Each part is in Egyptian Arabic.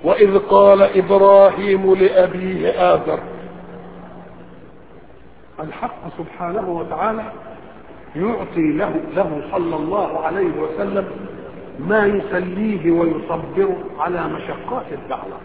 وإذ قال إبراهيم لأبيه آذر الحق سبحانه وتعالى يعطي له له صلى الله عليه وسلم ما يسليه ويصبره على مشقات الدعوة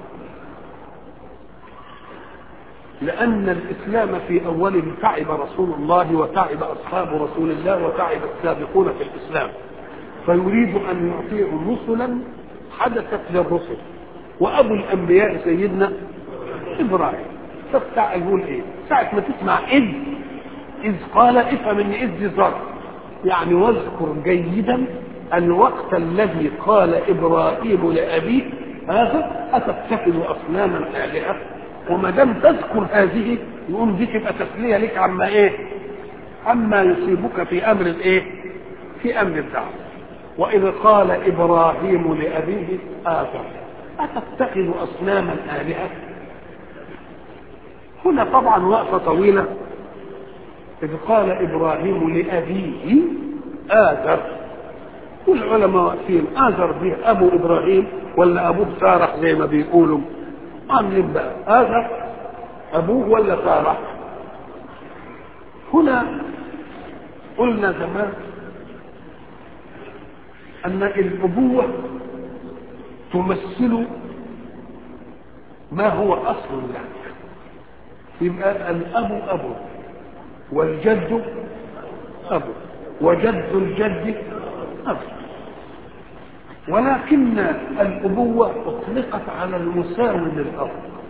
لأن الإسلام في أوله تعب رسول الله وتعب أصحاب رسول الله وتعب السابقون في الإسلام فيريد أن يعطيهم رسلا حدثت للرسل وأبو الأنبياء سيدنا إبراهيم فاستع يقول إيه ساعة ما تسمع إذ إذ قال افهم إن إذ ظرف يعني واذكر جيدا الوقت الذي قال إبراهيم لأبيه هذا أتتخذ أصناما آلهة وما دام تذكر هذه يقوم دي تبقى تسليه لك عما ايه؟ عما يصيبك في امر الايه؟ في امر الدعوه. واذ قال ابراهيم لابيه آذر اتتخذ اصناما الهه؟ هنا طبعا وقفه طويله اذ قال ابراهيم لابيه آذر والعلماء واقفين آذر به ابو ابراهيم ولا ابوه سارح زي ما بيقولوا عاملين بقى هذا ابوه ولا سارة هنا قلنا زمان ان الابوة تمثل ما هو اصل لك يبقى الاب ابو والجد ابو وجد الجد ابو ولكن الأبوة أطلقت على المساوي للأب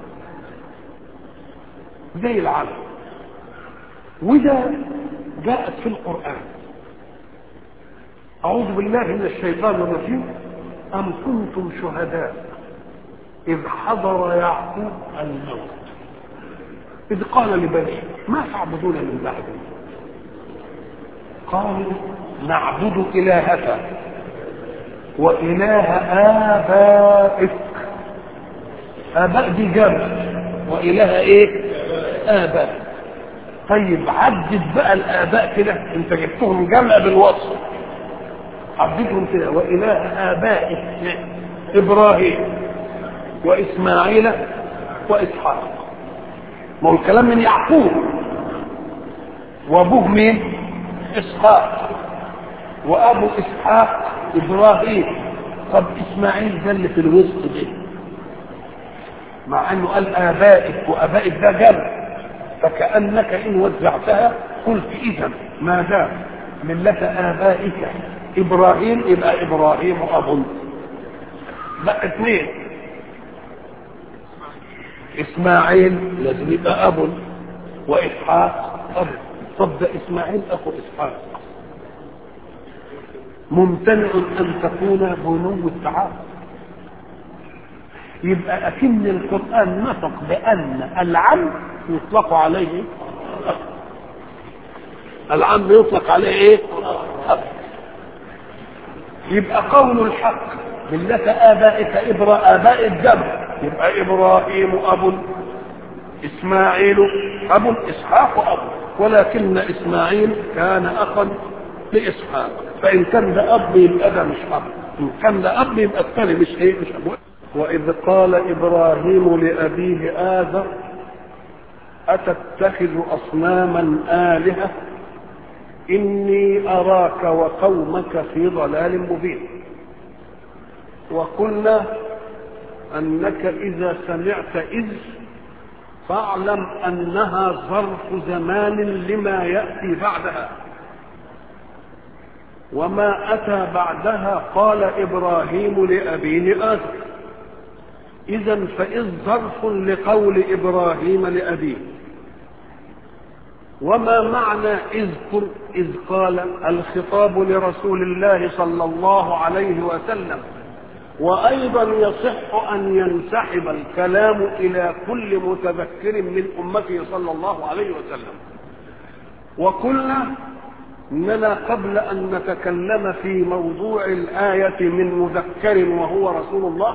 زي العم وده جاءت في القرآن أعوذ بالله من الشيطان الرجيم أم كنتم شهداء إذ حضر يعقوب الموت إذ قال لبنيه ما تعبدون من بعدي قالوا نعبد إلهك وإله آبائك آباء دي جمع وإله إيه؟ آباء طيب عدد بقى الآباء كده أنت جبتهم جمع بالوصف عددهم كده وإله آبائك إبراهيم وإسماعيل وإسحاق ما هو الكلام من يعقوب وأبوه مين؟ إسحاق وأبو إسحاق ابراهيم طب اسماعيل ده اللي في الوسط ده مع انه قال ابائك وابائك ده جمع فكانك ان وزعتها قلت اذا ما دام مله ابائك ابراهيم يبقى ابراهيم اب بقى اثنين اسماعيل لازم يبقى اب واسحاق اب طب ده اسماعيل اخو اسحاق ممتنع ان تكون بنو التعارف يبقى اكن القران نطق بان العم يطلق عليه العم يطلق عليه ايه يبقى قول الحق ملة آبائك إبراء آباء الجمع يبقى إبراهيم أب إسماعيل أب إسحاق أب ولكن إسماعيل كان أخا لإسحاق فإن كان ده أب يبقى ده مش أب إن كان ده أب يبقى الثاني مش إيه مش أبوه وإذ قال إبراهيم لأبيه آذر أتتخذ أصناما آلهة إني أراك وقومك في ضلال مبين وقلنا أنك إذا سمعت إذ فاعلم أنها ظرف زمان لما يأتي بعدها وما أتى بعدها قال إبراهيم لأبيه آذر إذا فإذ ظرف لقول إبراهيم لأبيه وما معنى اذكر إذ قال الخطاب لرسول الله صلى الله عليه وسلم وأيضا يصح أن ينسحب الكلام إلى كل متذكر من أمته صلى الله عليه وسلم وقلنا اننا قبل ان نتكلم في موضوع الايه من مذكر وهو رسول الله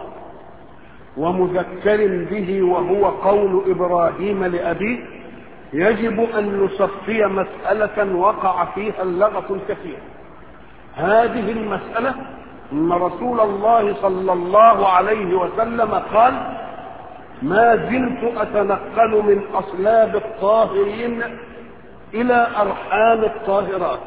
ومذكر به وهو قول ابراهيم لابيه يجب ان نصفي مساله وقع فيها اللغط الكثير هذه المساله ان رسول الله صلى الله عليه وسلم قال ما زلت اتنقل من اصلاب الطاهرين الى ارحام الطاهرات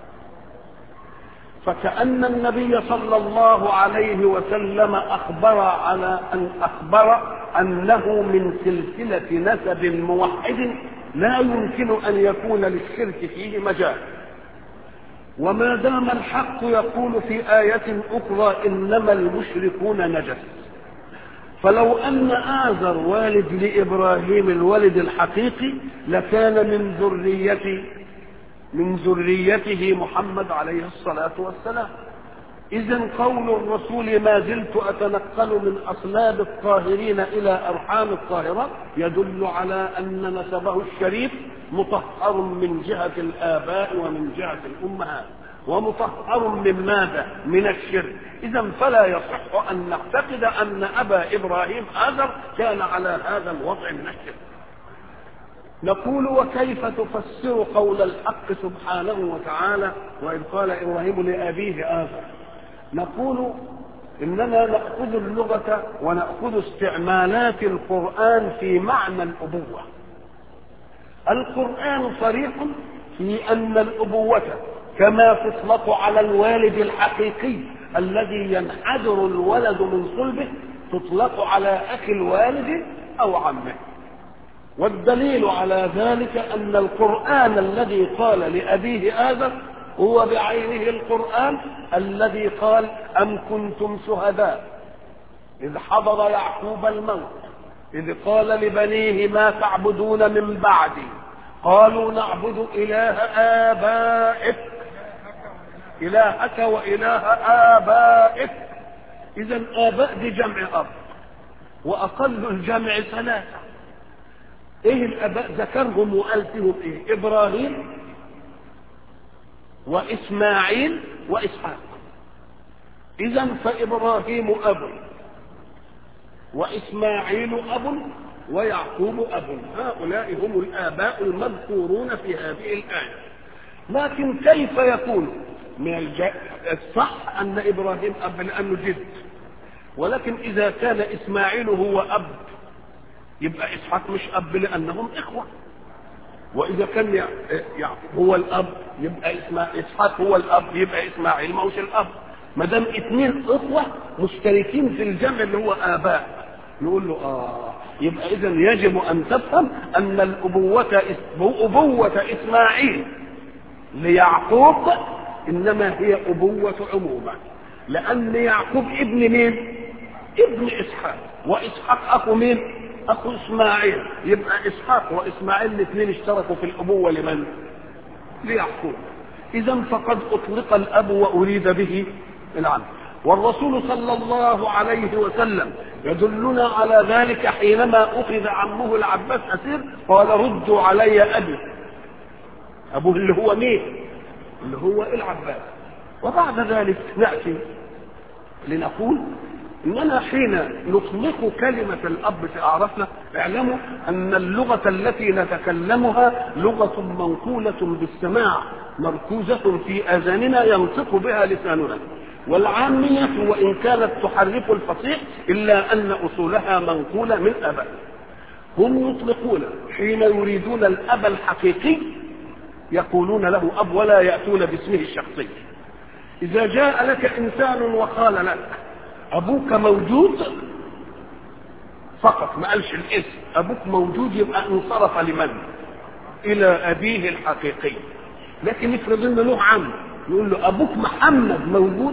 فكأن النبي صلى الله عليه وسلم أخبر على أن أخبر أنه من سلسلة نسب موحد لا يمكن أن يكون للشرك فيه مجال وما دام الحق يقول في آية أخرى إنما المشركون نجس فلو أن آزر والد لإبراهيم الولد الحقيقي لكان من ذرية من ذريته محمد عليه الصلاة والسلام إذا قول الرسول ما زلت أتنقل من أصلاب الطاهرين إلى أرحام الطاهرات يدل على أن نسبه الشريف مطهر من جهة الآباء ومن جهة الأمهات ومطهر من ماذا؟ من الشرك إذا فلا يصح أن نعتقد أن أبا إبراهيم آذر كان على هذا الوضع من الشرك نقول وكيف تفسر قول الحق سبحانه وتعالى وإذ قال إبراهيم لأبيه آذر نقول إننا نأخذ اللغة ونأخذ استعمالات القرآن في معنى الأبوة القرآن صريح في أن الأبوة كما تطلق على الوالد الحقيقي الذي ينحدر الولد من صلبه تطلق على أخي الوالد أو عمه والدليل على ذلك أن القرآن الذي قال لأبيه آذر هو بعينه القرآن الذي قال أم كنتم شهداء إذ حضر يعقوب الموت إذ قال لبنيه ما تعبدون من بعدي قالوا نعبد إله آبائك إلهك وإله آبائك إذا آباء دي جمع أب وأقل الجمع ثلاثة إيه الآباء ذكرهم وقال فيهم إيه إبراهيم وإسماعيل وإسحاق إذا فإبراهيم أب وإسماعيل أب ويعقوب أب هؤلاء هم الآباء المذكورون في هذه الآية لكن كيف يكون من الج... الصح أن إبراهيم أب لأنه جد ولكن إذا كان إسماعيل هو أب يبقى إسحاق مش أب لأنهم إخوة وإذا كان يعقوب هو الأب يبقى إسحاق هو الأب يبقى إسماعيل ما هوش الأب ما دام اثنين اخوه مشتركين في الجمع اللي هو اباء نقول له اه يبقى اذا يجب ان تفهم ان الابوه ابوه اسماعيل ليعقوب انما هي ابوه عموما لان يعقوب ابن مين ابن اسحاق واسحاق اخو مين اخو اسماعيل يبقى اسحاق واسماعيل الاثنين اشتركوا في الابوه لمن ليعقوب اذا فقد اطلق الاب واريد به العم والرسول صلى الله عليه وسلم يدلنا على ذلك حينما اخذ عمه العباس اسير قال ردوا علي ابي ابوه اللي هو مين اللي هو العباس وبعد ذلك ناتي لنقول اننا حين نطلق كلمه الاب في اعرافنا اعلموا ان اللغه التي نتكلمها لغه منقوله بالسماع مركوزه في اذاننا ينطق بها لساننا والعامية وإن كانت تحرف الفصيح إلا أن أصولها منقولة من أبا هم يطلقون حين يريدون الأب الحقيقي يقولون له أب ولا يأتون باسمه الشخصي إذا جاء لك إنسان وقال لك أبوك موجود فقط ما قالش الاسم أبوك موجود يبقى انصرف لمن؟ إلى أبيه الحقيقي لكن افرض إن له عم يقول له ابوك محمد موجود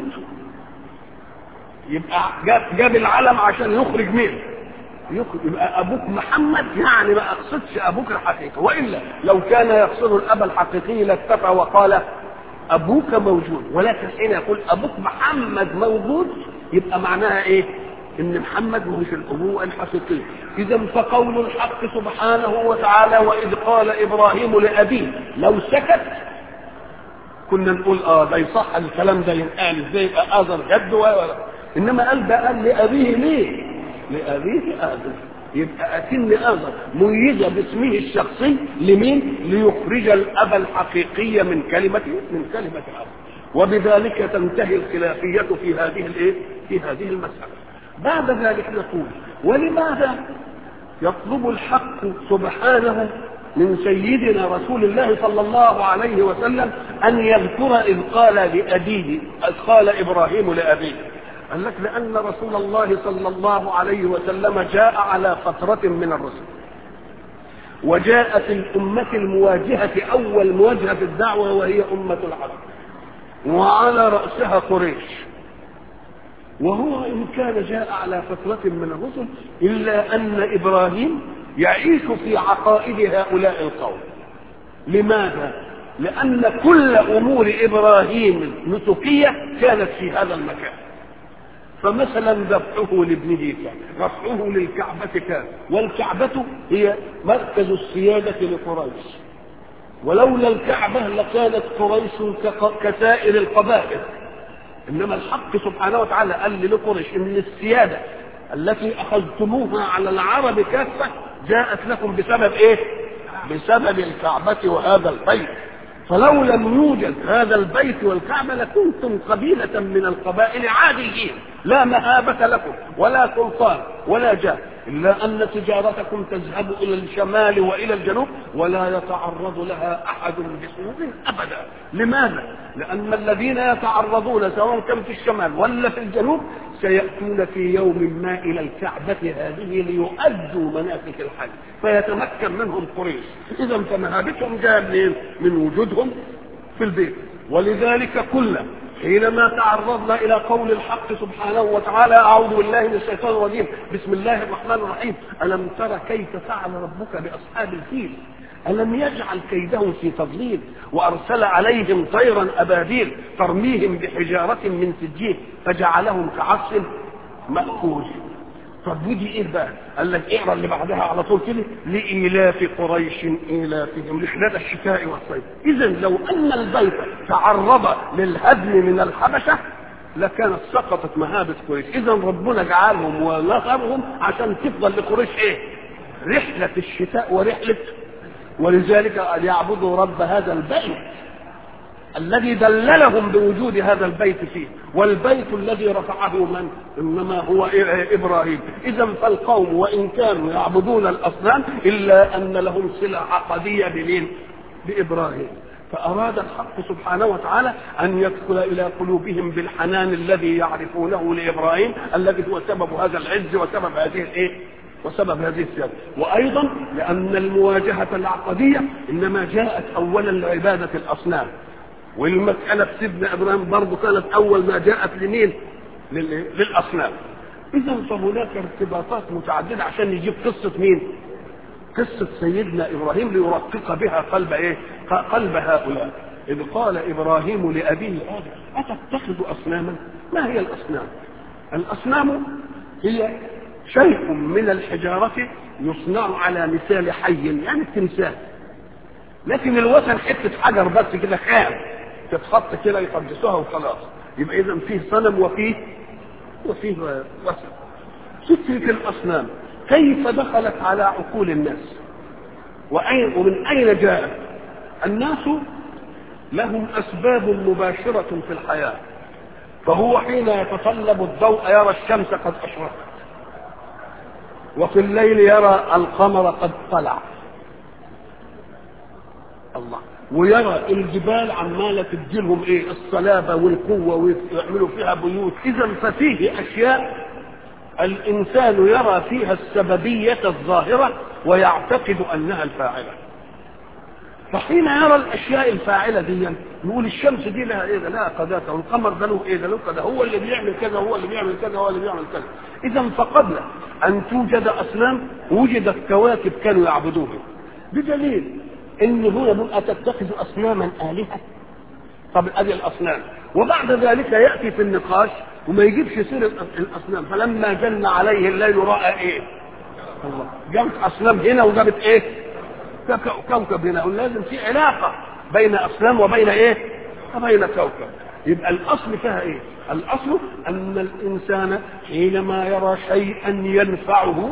يبقى جاب, جاب العلم عشان يخرج مين يخرج يبقى ابوك محمد يعني ما اقصدش ابوك الحقيقي والا لو كان يقصد الاب الحقيقي لاكتفى وقال ابوك موجود ولكن حين يقول ابوك محمد موجود يبقى معناها ايه ان محمد مش الابوه الحقيقيه اذا فقول الحق سبحانه وتعالى واذ قال ابراهيم لابيه لو سكت كنا نقول اه ده يصح الكلام ده ينقال ازاي يبقى اذر جد ولا انما قال ده قال لابيه ليه؟ لابيه اذر يبقى اكن اذر ميز باسمه الشخصي لمين؟ ليخرج الاب الحقيقي من كلمه من كلمه الاب وبذلك تنتهي الخلافية في هذه الايه؟ في هذه المسألة. بعد ذلك نقول ولماذا يطلب الحق سبحانه من سيدنا رسول الله صلى الله عليه وسلم ان يذكر اذ قال لابيه اذ قال ابراهيم لابيه قال لك لان رسول الله صلى الله عليه وسلم جاء على فتره من الرسل وجاء في الأمة المواجهة أول مواجهة في الدعوة وهي أمة العرب وعلى رأسها قريش وهو إن كان جاء على فترة من الرسل إلا أن إبراهيم يعيش في عقائد هؤلاء القوم لماذا؟ لأن كل أمور إبراهيم نسكية كانت في هذا المكان فمثلا ذبحه لابنه كان رفعه للكعبة كان والكعبة هي مركز السيادة لقريش ولولا الكعبة لكانت قريش كسائر القبائل إنما الحق سبحانه وتعالى قال لقريش إن السيادة التي أخذتموها على العرب كافة جاءت لكم بسبب إيه؟ بسبب الكعبة وهذا البيت فلو لم يوجد هذا البيت والكعبة لكنتم قبيلة من القبائل عاديين لا مهابة لكم ولا سلطان ولا جاه إلا أن تجارتكم تذهب إلى الشمال وإلى الجنوب ولا يتعرض لها أحد بسوء أبدا لماذا؟ لأن الذين يتعرضون سواء كان في الشمال ولا في الجنوب سيأتون في يوم ما إلى الكعبة هذه ليؤدوا مناسك الحج فيتمكن منهم قريش إذا فمهابتهم جاء منين؟ من وجودهم في البيت ولذلك كل حينما تعرضنا الى قول الحق سبحانه وتعالى اعوذ بالله من الشيطان الرجيم بسم الله الرحمن الرحيم الم تر كيف فعل ربك باصحاب الفيل الم يجعل كيدهم في تضليل وارسل عليهم طيرا ابابيل ترميهم بحجاره من سجيل فجعلهم كعصف ماكول طب ودي ايه بقى؟ قال لك اقرا اللي بعدها على طول كده لإيلاف قريش إيلافهم رحلة الشتاء والصيف إذا لو أن البيت تعرض للهدم من الحبشة لكانت سقطت مهابة قريش إذا ربنا جعلهم ونصرهم عشان تفضل لقريش إيه؟ رحلة الشتاء ورحلة ولذلك أن يعبدوا رب هذا البيت الذي دللهم بوجود هذا البيت فيه والبيت الذي رفعه من انما هو ابراهيم اذا فالقوم وان كانوا يعبدون الاصنام الا ان لهم صله عقديه بمين بابراهيم فاراد الحق سبحانه وتعالى ان يدخل الى قلوبهم بالحنان الذي يعرفونه لابراهيم الذي هو سبب هذا العز وسبب هذه الايه وسبب هذه السياسة وأيضا لأن المواجهة العقدية إنما جاءت أولا لعبادة الأصنام والمسألة في سيدنا إبراهيم برضه كانت أول ما جاءت لمين؟ للأصنام. إذا فهناك ارتباطات متعددة عشان يجيب قصة مين؟ قصة سيدنا إبراهيم ليرقق بها قلب إيه؟ قلب هؤلاء. إذ قال إبراهيم لأبيه آدم أتتخذ أصناما؟ ما هي الأصنام؟ الأصنام هي شيء من الحجارة يصنع على مثال حي يعني التمثال. لكن الوثن حتة حجر بس كده خام تتحط كده يقدسوها وخلاص يبقى اذا فيه صنم وفيه وفيه وثن فكرة الأصنام كيف دخلت على عقول الناس وأين ومن أين جاءت الناس لهم أسباب مباشرة في الحياة فهو حين يتطلب الضوء يرى الشمس قد أشرقت وفي الليل يرى القمر قد طلع الله ويرى الجبال عماله تديلهم ايه الصلابه والقوه ويعملوا فيها بيوت اذا ففيه اشياء الانسان يرى فيها السببيه الظاهره ويعتقد انها الفاعله فحين يرى الاشياء الفاعله دي يقول الشمس دي لها ايه ده لها قذاته والقمر ده له ايه ده له كذا هو اللي بيعمل كذا هو اللي بيعمل كذا هو اللي بيعمل كذا اذا فقبل ان توجد اصنام وجدت كواكب كانوا يعبدوها بدليل ان هو يقول اتتخذ اصناما الهه طب ادي الاصنام وبعد ذلك ياتي في النقاش وما يجيبش سيره الاصنام فلما جن عليه الليل راى ايه الله جابت اصنام هنا وجابت ايه كوكب هنا لازم في علاقه بين اصنام وبين ايه وبين كوكب يبقى الاصل فيها ايه الاصل ان الانسان حينما يرى شيئا ينفعه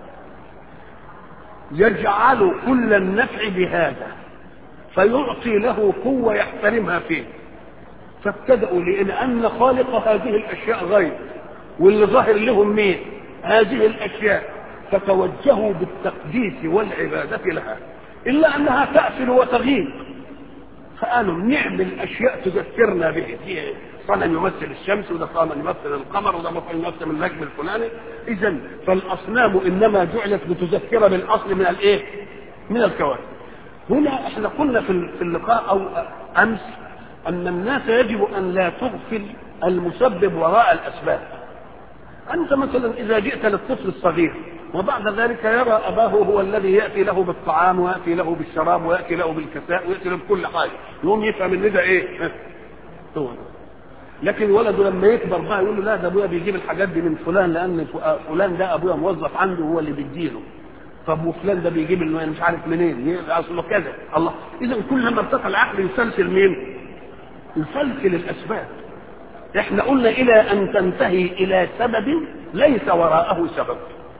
يجعل كل النفع بهذا فيعطي له قوة يحترمها فيه فابتدأوا لأن خالق هذه الأشياء غيب واللي ظاهر لهم مين هذه الأشياء فتوجهوا بالتقديس والعبادة لها إلا أنها تأثر وتغيب فقالوا نعمل أشياء تذكرنا به دي صنم يمثل الشمس وده صنم يمثل القمر وده مثلا يمثل النجم الفلاني إذا فالأصنام إنما جعلت لتذكر بالأصل من الإيه؟ من الكواكب هنا احنا قلنا في في اللقاء أو أمس أن الناس يجب أن لا تغفل المسبب وراء الأسباب أنت مثلا إذا جئت للطفل الصغير وبعد ذلك يرى أباه هو الذي يأتي له بالطعام ويأتي له بالشراب ويأتي له بالكساء ويأتي له بكل حاجة يقوم يفهم إن ده إيه هو لكن ولده لما يكبر بقى يقول له لا ده ابويا بيجيب الحاجات دي من فلان لان فلان ده ابويا موظف عنده هو اللي بيديله طب وفلان ده بيجيب انه مش عارف منين اصله كذا الله اذا كل ما ارتقى العقل يسلسل مين؟ يسلسل الاسباب احنا قلنا الى ان تنتهي الى سبب ليس وراءه سبب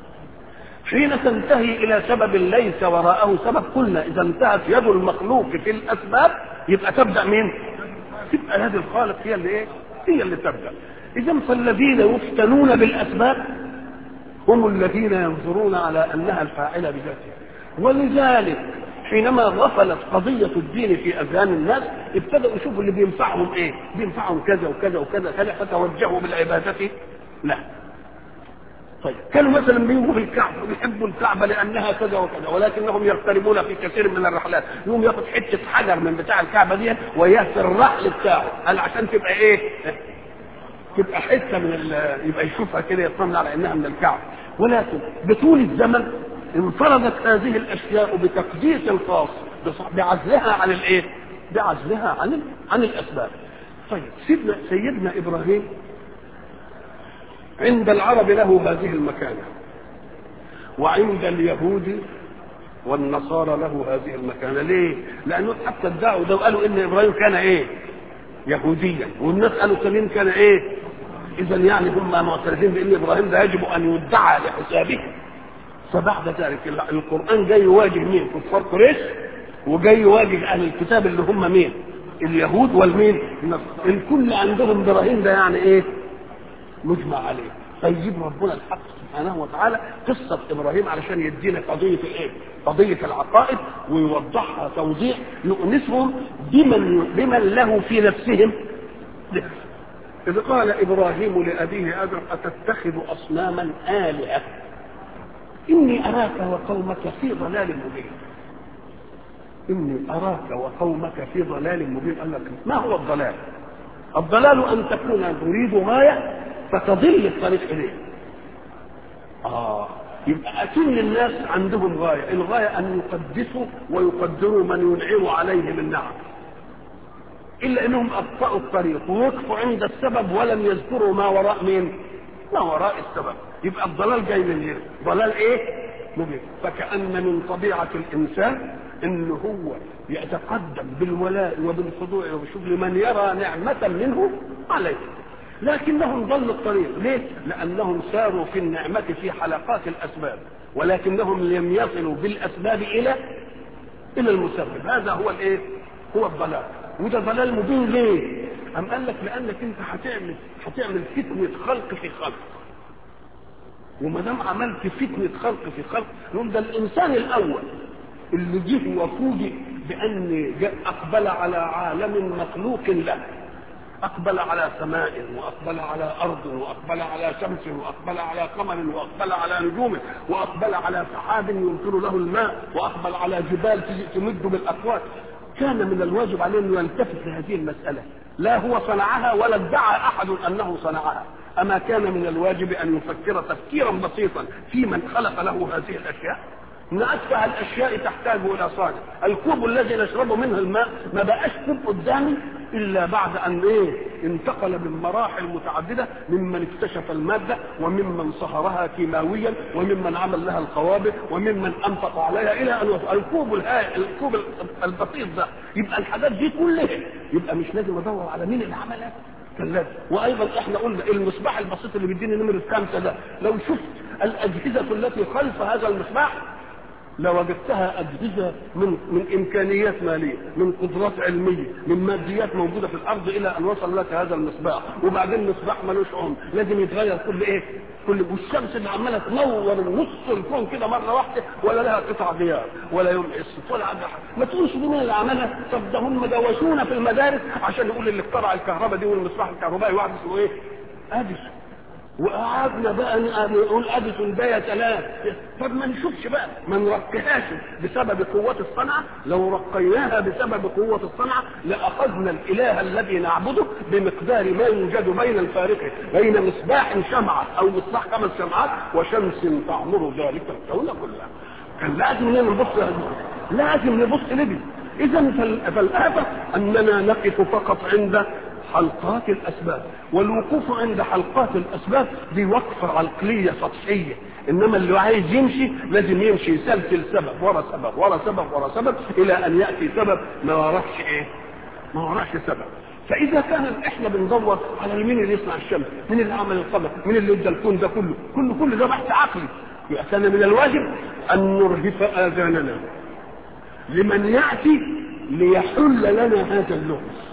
حين تنتهي الى سبب ليس وراءه سبب قلنا اذا انتهت يد المخلوق في الاسباب يبقى تبدا مين تبقى يد الخالق هي اللي ايه هي اللي تبدا اذا فالذين يفتنون بالاسباب هم الذين ينظرون على انها الفاعله بذاتها ولذلك حينما غفلت قضية الدين في أذهان الناس ابتدأوا يشوفوا اللي بينفعهم إيه؟ بينفعهم كذا وكذا وكذا كذا فتوجهوا بالعبادة لا. طيب كانوا مثلا بيجوا في الكعبة ويحبوا الكعبة لأنها كذا وكذا ولكنهم يغتربون في كثير من الرحلات يقوم ياخد حتة حجر من بتاع الكعبة دي وياه في الرحل بتاعه قال عشان تبقى إيه؟ تبقى حتة من يبقى يشوفها كده يطمن على إنها من الكعبة ولكن بطول الزمن انفردت هذه الاشياء بتقديس الخاص بعزلها عن الايه؟ بعزلها عن عن الاسباب. طيب سيدنا سيدنا ابراهيم عند العرب له هذه المكانه وعند اليهود والنصارى له هذه المكانه ليه؟ لانه حتى ادعوا ده وقالوا ان ابراهيم كان ايه؟ يهوديا والناس قالوا سليم كان ايه؟ اذا يعني هم معترفين بان ابراهيم ده يجب ان يدعى لحسابه فبعد ذلك القرآن جاي يواجه مين؟ كفار قريش وجاي يواجه أهل الكتاب اللي هم مين؟ اليهود والمين؟ الكل عندهم إبراهيم ده يعني إيه؟ مجمع عليه فيجيب ربنا الحق سبحانه وتعالى قصة إبراهيم علشان يدينا قضية الإيه؟ قضية العقائد ويوضحها توضيح يؤنسهم بمن بمن له في نفسهم ذكر إذ قال إبراهيم لأبيه آدم أتتخذ أصناما آلهة إني أراك وقومك في ضلال مبين إني أراك وقومك في ضلال مبين قال لك ما هو الضلال الضلال أن تكون تريد غاية فتضل الطريق إليه آه يبقى أكن الناس عندهم غاية الغاية أن يقدسوا ويقدروا من ينعم عليهم النعم إلا أنهم أخطأوا الطريق ووقفوا عند السبب ولم يذكروا ما وراء مين ما وراء السبب يبقى الضلال جاي من هنا ضلال ايه مبين فكأن من طبيعة الإنسان إن هو يتقدم بالولاء وبالخضوع وبالشكر لمن يرى نعمة منه عليه لكنهم ضلوا الطريق ليه؟ لأنهم ساروا في النعمة في حلقات الأسباب ولكنهم لم يصلوا بالأسباب إلى إلى المسبب هذا هو الإيه؟ هو الضلال وده ضلال مبين ليه؟ أم قال لك لأنك أنت هتعمل هتعمل فتنة خلق في خلق وما دام عملت فتنة خلق في خلق يقول ده الإنسان الأول اللي جه وفوجئ بأن أقبل على عالم مخلوق له أقبل على سماء وأقبل على أرض وأقبل على شمس وأقبل على قمر وأقبل على نجوم وأقبل على سحاب يمطر له الماء وأقبل على جبال تمد بالأقوات كان من الواجب عليه أن يلتفت لهذه المسألة لا هو صنعها ولا ادعى أحد أنه صنعها أما كان من الواجب أن يفكر تفكيرا بسيطا في من خلق له هذه الأشياء ان اتفه الاشياء تحتاج الى صانع الكوب الذي نشرب منه الماء ما بقاش كوب قدامي الا بعد ان ايه انتقل من مراحل متعدده ممن اكتشف الماده وممن صهرها كيماويا وممن عمل لها القوابل وممن انفق عليها الى ان وصل الكوب الهائل الكوب البسيط ده يبقى الحاجات دي كلها يبقى مش لازم ادور على مين اللي عملها كان وايضا احنا قلنا المصباح البسيط اللي بيديني نمره خمسه ده لو شفت الاجهزه التي خلف هذا المصباح لوجدتها اجهزه من من امكانيات ماليه من قدرات علميه من ماديات موجوده في الارض الى ان وصل لك هذا المصباح وبعدين المصباح ملوش عمر لازم يتغير كل ايه كل والشمس اللي عماله تنور نص الكون كده مره واحده ولا لها قطع غيار ولا يوم اسف ولا عندها ما تقولش دي مين اللي عملها طب ده هم دوشونا في المدارس عشان يقول اللي اخترع الكهرباء دي والمصباح الكهربائي واحد اسمه ايه اديسون وقعدنا بقى نقول اديسون ده يا سلام طب ما نشوفش بقى ما نرقيهاش بسبب قوة الصنعة لو رقيناها بسبب قوة الصنعة لأخذنا الإله الذي نعبده بمقدار ما يوجد بين الفارق بين مصباح شمعة أو مصباح خمس شمعات وشمس تعمر ذلك الكون كله كان لازم نبص لازم نبص لدي إذا فالآفة أننا نقف فقط عند حلقات الاسباب والوقوف عند حلقات الاسباب دي وقفه عقليه سطحيه انما اللي عايز يمشي لازم يمشي يسلسل سبب ورا سبب ورا سبب ورا سبب الى ان ياتي سبب ما وراش ايه ما وراش سبب فاذا كان احنا بندور على مين اللي يصنع الشمس مين اللي عمل القمر مين اللي ادى الكون ده كله كل كل ده بحث عقلي يبقى كان من الواجب ان نرهف اذاننا لمن ياتي ليحل لنا هذا اللغز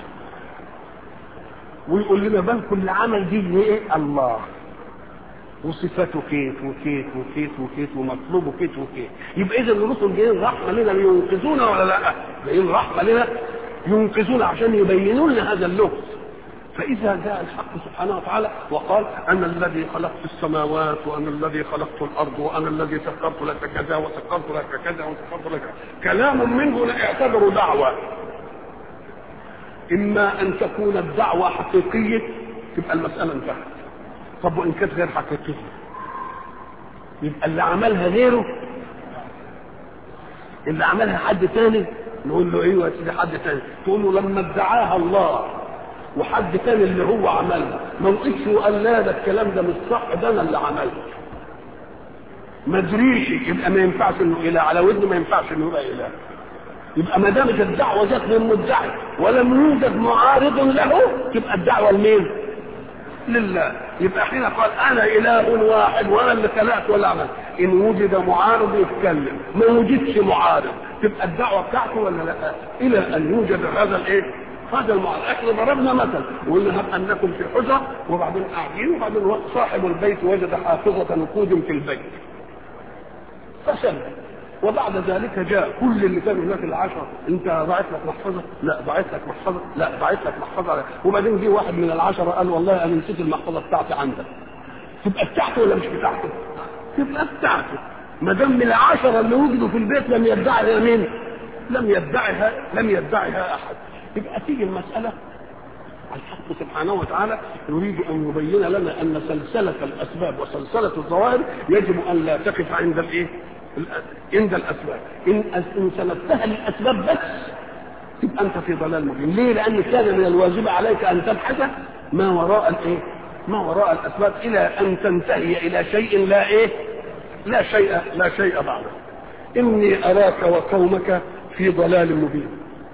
ويقول لنا بل كل عمل دي ايه الله وصفاته كيف وكيف وكيف وكيف ومطلوبه كيف وكيف يبقى اذا الرسل جايين رحمه لنا لينقذونا ولا لا؟ جايين رحمه لنا ينقذونا عشان يبينوا لنا هذا اللغز فإذا جاء الحق سبحانه وتعالى وقال أنا الذي خلقت السماوات وأنا الذي خلقت الأرض وأنا الذي سخرت لك كذا وسخرت لك كذا وسخرت لك كلام منه لا يعتبر دعوة اما ان تكون الدعوه حقيقيه تبقى المساله انتهت طب وان كانت غير حقيقيه يبقى اللي عملها غيره اللي عملها حد تاني نقول له ايوه يا سيدي حد تاني تقول له لما ادعاها الله وحد تاني اللي هو عملها ما وقفش وقال لا ده الكلام ده مش صح ده انا اللي عملته ما ادريش يبقى ما ينفعش انه اله على ودنه ما ينفعش انه يبقى اله يبقى ما دامت الدعوه جت من مدعي ولم يوجد معارض له تبقى الدعوه لمين؟ لله يبقى حين قال انا اله واحد وانا اللي خلقت ولا عمل ان وجد معارض يتكلم ما وجدش معارض تبقى الدعوه بتاعته ولا لا؟ الى ان يوجد هذا الايه؟ هذا المعارض احنا ضربنا مثل وقلنا هب انكم في حجره وبعدين قاعدين وبعدين صاحب البيت وجد حافظه نقود في البيت فسلم وبعد ذلك جاء كل اللي كانوا هناك العشرة انت ضاعت لك محفظة لا ضاعت لك محفظة لا ضاعت لك محفظة وبعدين جه واحد من العشرة قال والله انا نسيت المحفظة بتاعتي عندك تبقى بتاعته ولا مش بتاعته تبقى بتاعته ما دام من العشرة اللي وجدوا في البيت لم يدعها مين لم يدعها لم يدعها احد يبقى تيجي المسألة الحق سبحانه وتعالى يريد ان يبين لنا ان سلسله الاسباب وسلسله الظواهر يجب ان لا تقف عند الايه؟ عند الاسباب ان ان سندتها للاسباب بس تبقى انت في ضلال مبين ليه لان كان من الواجب عليك ان تبحث ما وراء الايه ما وراء الاسباب الى ان تنتهي الى شيء لا ايه لا شيء لا شيء بعده اني اراك وقومك في ضلال مبين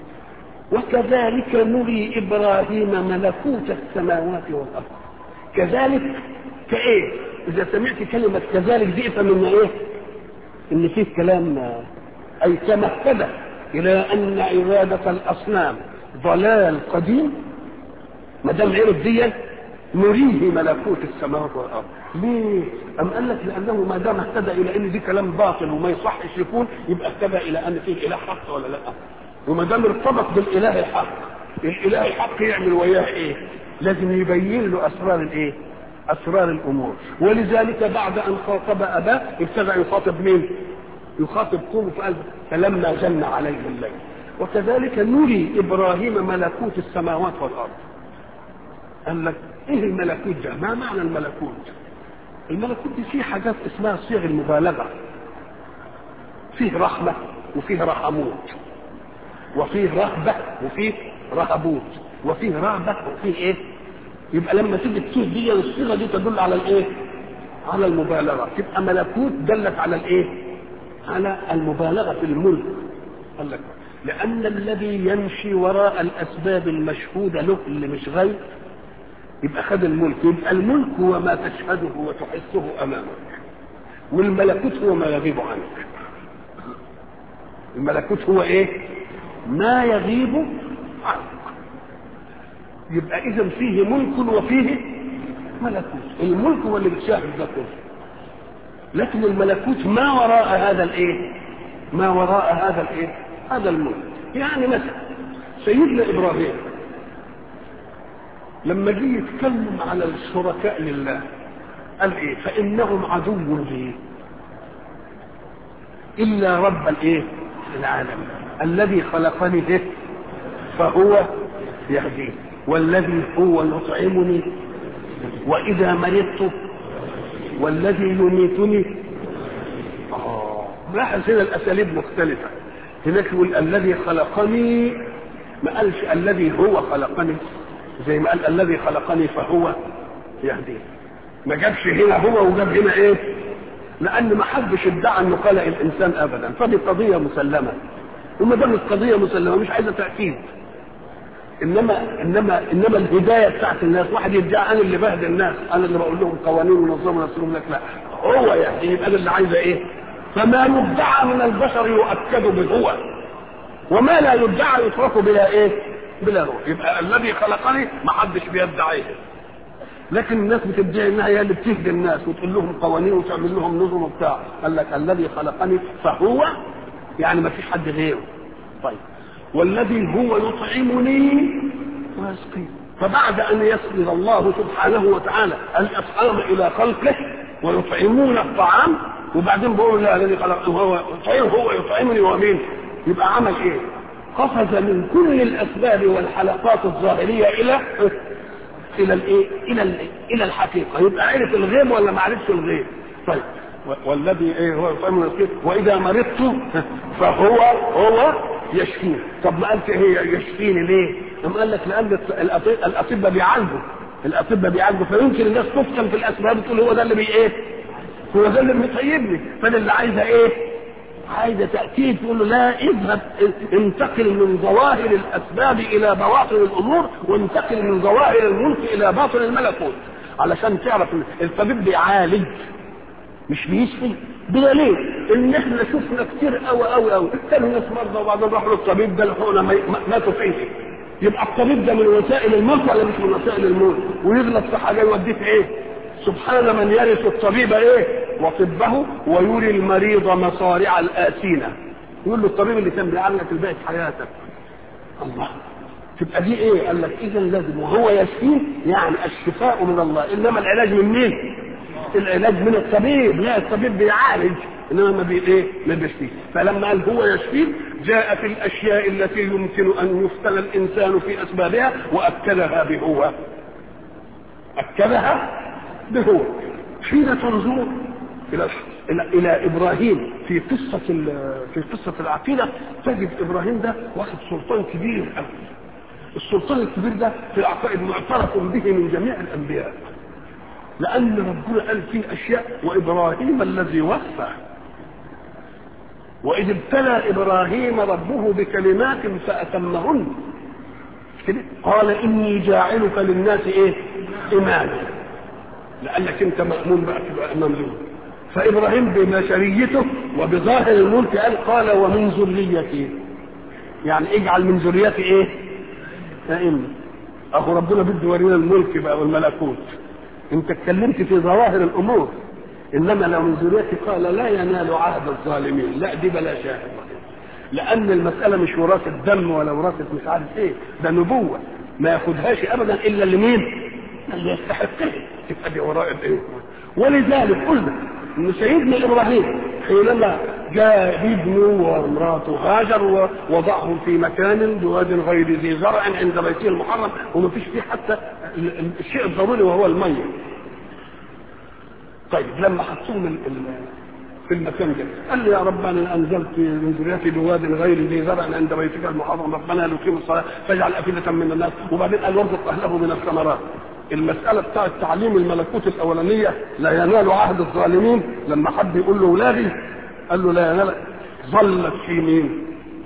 وكذلك نري ابراهيم ملكوت السماوات والارض كذلك كايه اذا سمعت كلمه كذلك دي افهم ايه ان فيه كلام اي تمهد الى ان عباده الاصنام ضلال قديم ما دام عرف دي نريه ملكوت السماوات والارض ليه؟ أم قال لك لأنه ما دام اهتدى إلى أن دي كلام باطل وما يصحش يكون يبقى اهتدى إلى أن فيه إله حق ولا لا؟ وما دام ارتبط بالإله الحق الإله الحق يعمل وياه إيه؟ لازم يبين له أسرار الإيه؟ أسرار الأمور ولذلك بعد أن خاطب أباه ابتدى يخاطب مين؟ يخاطب قومه فقال فلما جن عليه الليل وكذلك نري إبراهيم ملكوت السماوات والأرض قال لك ايه الملكوت ده؟ ما معنى الملكوت؟ الملكوت دي فيه حاجات اسمها صيغ المبالغه. فيه رحمه وفيه رحموت. وفيه رهبه وفيه رهبوت. وفيه رهبه وفيه ايه؟ يبقى لما تيجي تشوف دي الصيغه دي تدل على الايه؟ على المبالغه، تبقى ملكوت دلت على الايه؟ على المبالغه في الملك. قال لك لأن الذي يمشي وراء الأسباب المشهودة له اللي مش غيب يبقى خد الملك يبقى الملك هو ما تشهده وتحسه امامك والملكوت هو ما يغيب عنك الملكوت هو ايه ما يغيب عنك يبقى اذا فيه ملك وفيه ملكوت الملك هو اللي بتشاهد ده كله لكن الملكوت ما وراء هذا الايه ما وراء هذا الايه هذا الملك يعني مثلا سيدنا ابراهيم لما جه يتكلم على الشركاء لله قال ايه فانهم عدو لي الا رب الايه العالم الذي خلقني به فهو يهديه والذي هو يطعمني واذا مرضت والذي يميتني اه لاحظ هنا الاساليب مختلفه هناك يقول الذي خلقني ما قالش الذي هو خلقني زي ما قال الذي خلقني فهو يهديه ما جابش هنا هو وجاب هنا ايه لان ما حدش ادعى انه خلق الانسان ابدا فدي قضيه مسلمه وما دام القضيه مسلمه مش عايزه تاكيد انما انما انما الهدايه بتاعت الناس واحد يدعي انا اللي بهدي الناس انا اللي بقول لهم قوانين ونظام نفسهم لك لا هو يعني يبقى انا اللي عايزه ايه فما يدعى من البشر يؤكد بهو وما لا يدعى يترك بلا ايه بلا روح يبقى الذي خلقني ما حدش بيدعيه لكن الناس بتدعي انها هي اللي بتهدي الناس وتقول لهم قوانين وتعمل لهم نظم وبتاع قال لك الذي خلقني فهو يعني ما فيش حد غيره طيب والذي هو يطعمني ويسقيني فبعد ان يسند الله سبحانه وتعالى الاطعام الى خلقه ويطعمون الطعام وبعدين بيقول لا الذي خلق هو يطعم هو يطعمني ومين يبقى عمل ايه قفز من كل الاسباب والحلقات الظاهريه الى الى الايه الى ال الى الحقيقه يبقى عرف الغيب ولا ما عرفش الغيب طيب والذي ايه هو يطعمني ويسقيني واذا مرضت فهو هو يشفيني طب ما قالش هي يشفيني ليه؟ قام قال لك لان الاطباء بيعالجوا الاطباء بيعالجوا فيمكن الناس تفتن في الاسباب تقول هو ده اللي بي ايه؟ هو ده اللي بيطيبني فانا اللي عايزه ايه؟ عايزه تاكيد تقول له لا اذهب انتقل من ظواهر الاسباب الى بواطن الامور وانتقل من ظواهر الملك الى باطن الملكوت علشان تعرف الطبيب بيعالج مش بيشفي بدليل ان احنا شفنا كتير قوي قوي قوي كانوا ناس مرضى وبعدين راحوا للطبيب ده لحقنا ماتوا فيه يبقى الطبيب ده من وسائل الملك ولا مش من وسائل الملك ويغلط في حاجه يوديه في ايه سبحان من يرث الطبيب ايه وطبه ويري المريض مصارع الآسينة يقول له الطبيب اللي كان بيعالجك الباقي في حياتك الله تبقى دي ايه قال لك اذا لازم وهو يشفيه يعني الشفاء من الله انما العلاج من مين العلاج من الطبيب لا الطبيب بيعالج انما ما بي ايه ما بيشفيه فلما قال هو يشفيه جاء في الاشياء التي يمكن ان يفتن الانسان في اسبابها واكدها بهو اكدها بهو حين تنظر الى الى الى ابراهيم في قصه في قصه العقيده تجد ابراهيم ده واخد سلطان كبير قوي السلطان الكبير ده في العقائد معترف به من جميع الانبياء لان ربنا قال فيه اشياء وابراهيم الذي وفى واذ ابتلى ابراهيم ربه بكلمات فاتمهن كده قال اني جاعلك للناس ايه اماما لانك انت مامون بقى تبقى امام لهم فابراهيم ببشريته وبظاهر الملك قال قال ومن ذريتي يعني اجعل من ذريتي ايه ائمه اخو ربنا بده يورينا الملك بقى والملكوت انت اتكلمت في ظواهر الامور انما لو من ذريتي قال لا ينال عهد الظالمين لا دي بلا شاهد لان المساله مش وراثه دم ولا وراثه مش عارف ايه ده نبوه ما ياخدهاش ابدا الا لمين اللي يستحقها تبقى دي وراء الايه ولذلك قلنا ان سيدنا ابراهيم حينما جاء ابنه وامراته هاجر ووضعهم في مكان بواد غير ذي زرع عند بيته المحرم وما فيش فيه حتى الشيء الضروري وهو الميه طيب لما حطوهم في المكان ده قال لي يا رب انا انزلت من ذريتي بواد غير ذي زرع عند بيتك المحرم ربنا ليقيموا الصلاه فاجعل افئده من الناس وبعدين قال وارزق اهله من الثمرات المسألة بتاعة تعليم الملكوت الأولانية لا ينال عهد الظالمين لما حد يقول له ولادي قال له لا ينال ظلت في مين؟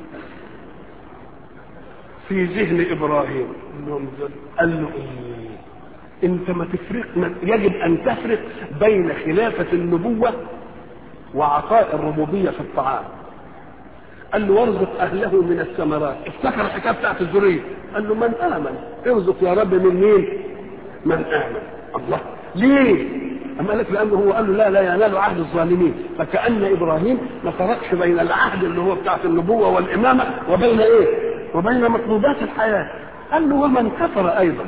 في ذهن إبراهيم قال له إيه؟ أنت ما تفرق ما يجب أن تفرق بين خلافة النبوة وعطاء الربوبية في الطعام قال له وارزق اهله من الثمرات افتكر الحكايه بتاعت الذريه قال له من امن ارزق يا رب من مين من امن الله ليه أما قال لك لأنه هو قال له لا لا ينال عهد الظالمين فكأن إبراهيم ما فرقش بين العهد اللي هو بتاعت النبوة والإمامة وبين إيه؟ وبين مطلوبات الحياة قال له ومن كفر أيضا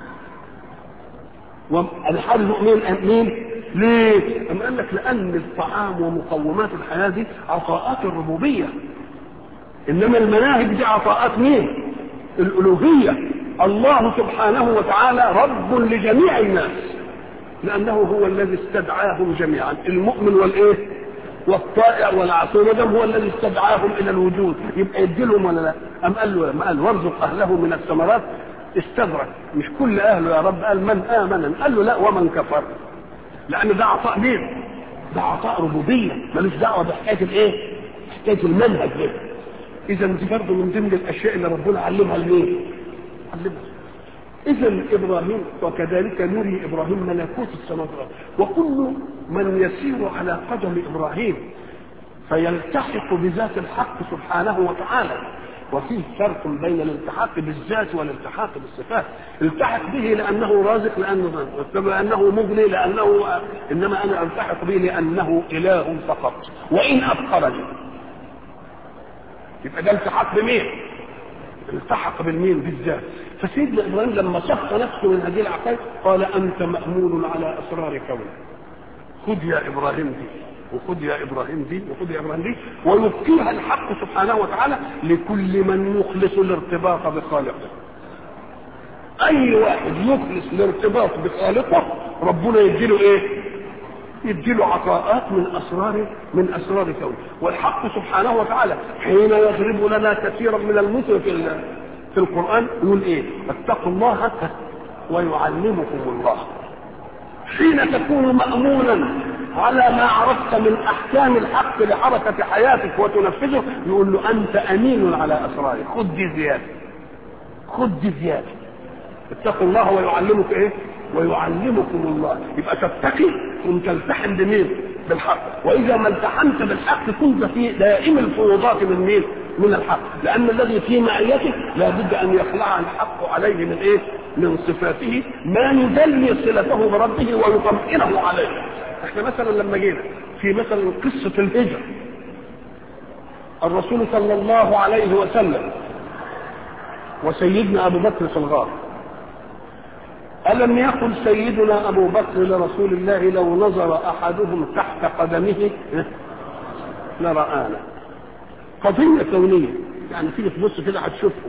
الحال المؤمن مين؟ ليه؟ أما قال لك لأن الطعام ومقومات الحياة دي عطاءات الربوبية إنما المناهج دي عطاءات مين؟ الألوهية الله سبحانه وتعالى رب لجميع الناس لأنه هو الذي استدعاهم جميعا المؤمن والإيه؟ والطائع والعصي ما دام هو الذي استدعاهم إلى الوجود يبقى يديلهم ولا لا؟ أم قال له لما قال وارزق أهله من الثمرات استدرك مش كل أهله يا رب قال من آمن قال له لا ومن كفر لأن ده عطاء مين؟ ده عطاء ربوبية ملوش دعوة بحكاية الإيه؟ حكاية المنهج ده إذا دي برضه من ضمن الأشياء اللي ربنا علمها لمين؟ علمها إذا إبراهيم وكذلك نري إبراهيم ملكوت السماوات وكل من يسير على قدم إبراهيم فيلتحق بذات الحق سبحانه وتعالى وفيه فرق بين الالتحاق بالذات والالتحاق بالصفات التحق به لانه رازق لانه لانه مغني لانه انما انا التحق به لانه اله فقط وان افقرني يبقى ده التحاق بمين؟ التحق بالمين بالذات فسيدنا ابراهيم لما صف نفسه من هذه العقائد قال انت مامون على اسرار كونك خذ يا ابراهيم دي وخذ يا ابراهيم دي وخذ يا ابراهيم دي ويبقيها الحق سبحانه وتعالى لكل من يخلص الارتباط بخالقه اي واحد يخلص الارتباط بخالقه ربنا يديله ايه يديله عطاءات من اسرار من اسرار كونه والحق سبحانه وتعالى حين يضرب لنا كثيرا من المثل في في القران يقول ايه اتقوا الله ويعلمكم الله حين تكون مامونا على ما عرفت من احكام الحق لحركه حياتك وتنفذه يقول له انت امين على اسرارك خذ دي زياده خذ دي زياده اتقوا الله ويعلمك ايه ويعلمكم الله يبقى تتقي ثم تلتحم بمين بالحق واذا ما التحمت بالحق كنت في دائم الفروضات من مين من الحق لان الذي في معيته لابد ان يخلع الحق عليه من ايه من صفاته ما يدلي صلته بربه ويطمئنه عليه احنا مثلا لما جينا في مثلا قصه الهجره الرسول صلى الله عليه وسلم وسيدنا ابو بكر في الغار ألم يقل سيدنا أبو بكر لرسول الله لو نظر أحدهم تحت قدمه لرآنا قضية كونية يعني تيجي تبص كده هتشوفه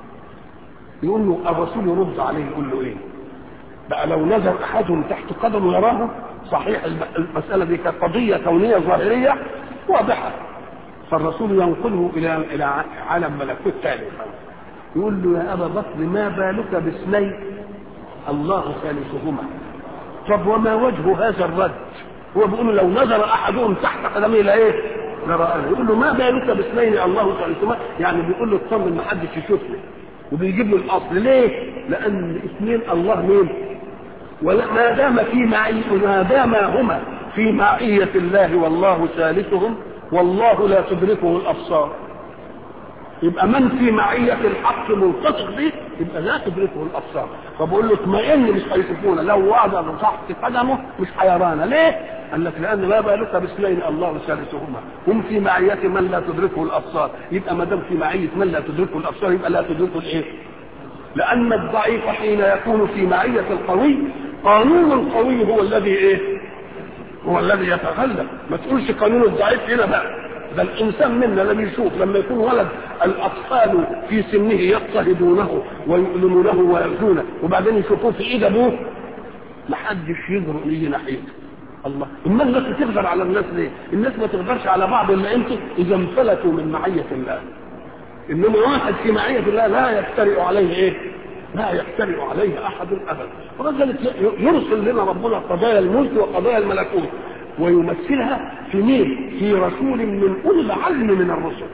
يقول له الرسول يرد عليه يقول له ايه بقى لو نظر احدهم تحت قدمه يراه صحيح المسألة دي كانت قضية كونية ظاهرية واضحة فالرسول ينقله إلى إلى عالم ملكوت ثاني يقول له يا أبا بكر ما بالك باثنين الله ثالثهما طب وما وجه هذا الرد هو بيقول لو نظر احدهم تحت قدميه لايه لرآه يقول له ما بالك باثنين الله ثالثهما يعني بيقول له اطمن ما حدش يشوفني وبيجيب له الاصل ليه لان اثنين الله مين وما دام في معي ما دام هما في معية الله والله ثالثهم والله لا تدركه الابصار يبقى من في معية الحق ملتصق به يبقى لا تدركه الأبصار فبقول له اطمئن مش هيشوفونا لو وضع تحت قدمه مش هيرانا ليه؟ قال لك لأن ما بالك باثنين الله ثالثهما هم في معية من لا تدركه الأبصار يبقى ما دام في معية من لا تدركه الأبصار يبقى لا تدركه الإيه؟ لأن الضعيف حين يكون في معية القوي قانون القوي هو الذي إيه؟ هو الذي يتغلب ما تقولش قانون الضعيف هنا بقى ده الانسان منا لم يشوف لما يكون ولد الاطفال في سنه يضطهدونه ويؤلمونه ويأذونه وبعدين يشوفوه في ايد ابوه محدش يجرؤ يجي ناحيته الله اما الناس بتقدر على الناس ليه؟ الناس ما تقدرش على بعض الا انت اذا انفلتوا من معيه الله انما واحد في معيه الله لا يفترئ عليه ايه؟ لا يفترئ عليه احد ابدا ولذلك يرسل لنا ربنا قضايا الملك وقضايا الملكوت ويمثلها في مين؟ في رسول من اولي العزم من الرسل.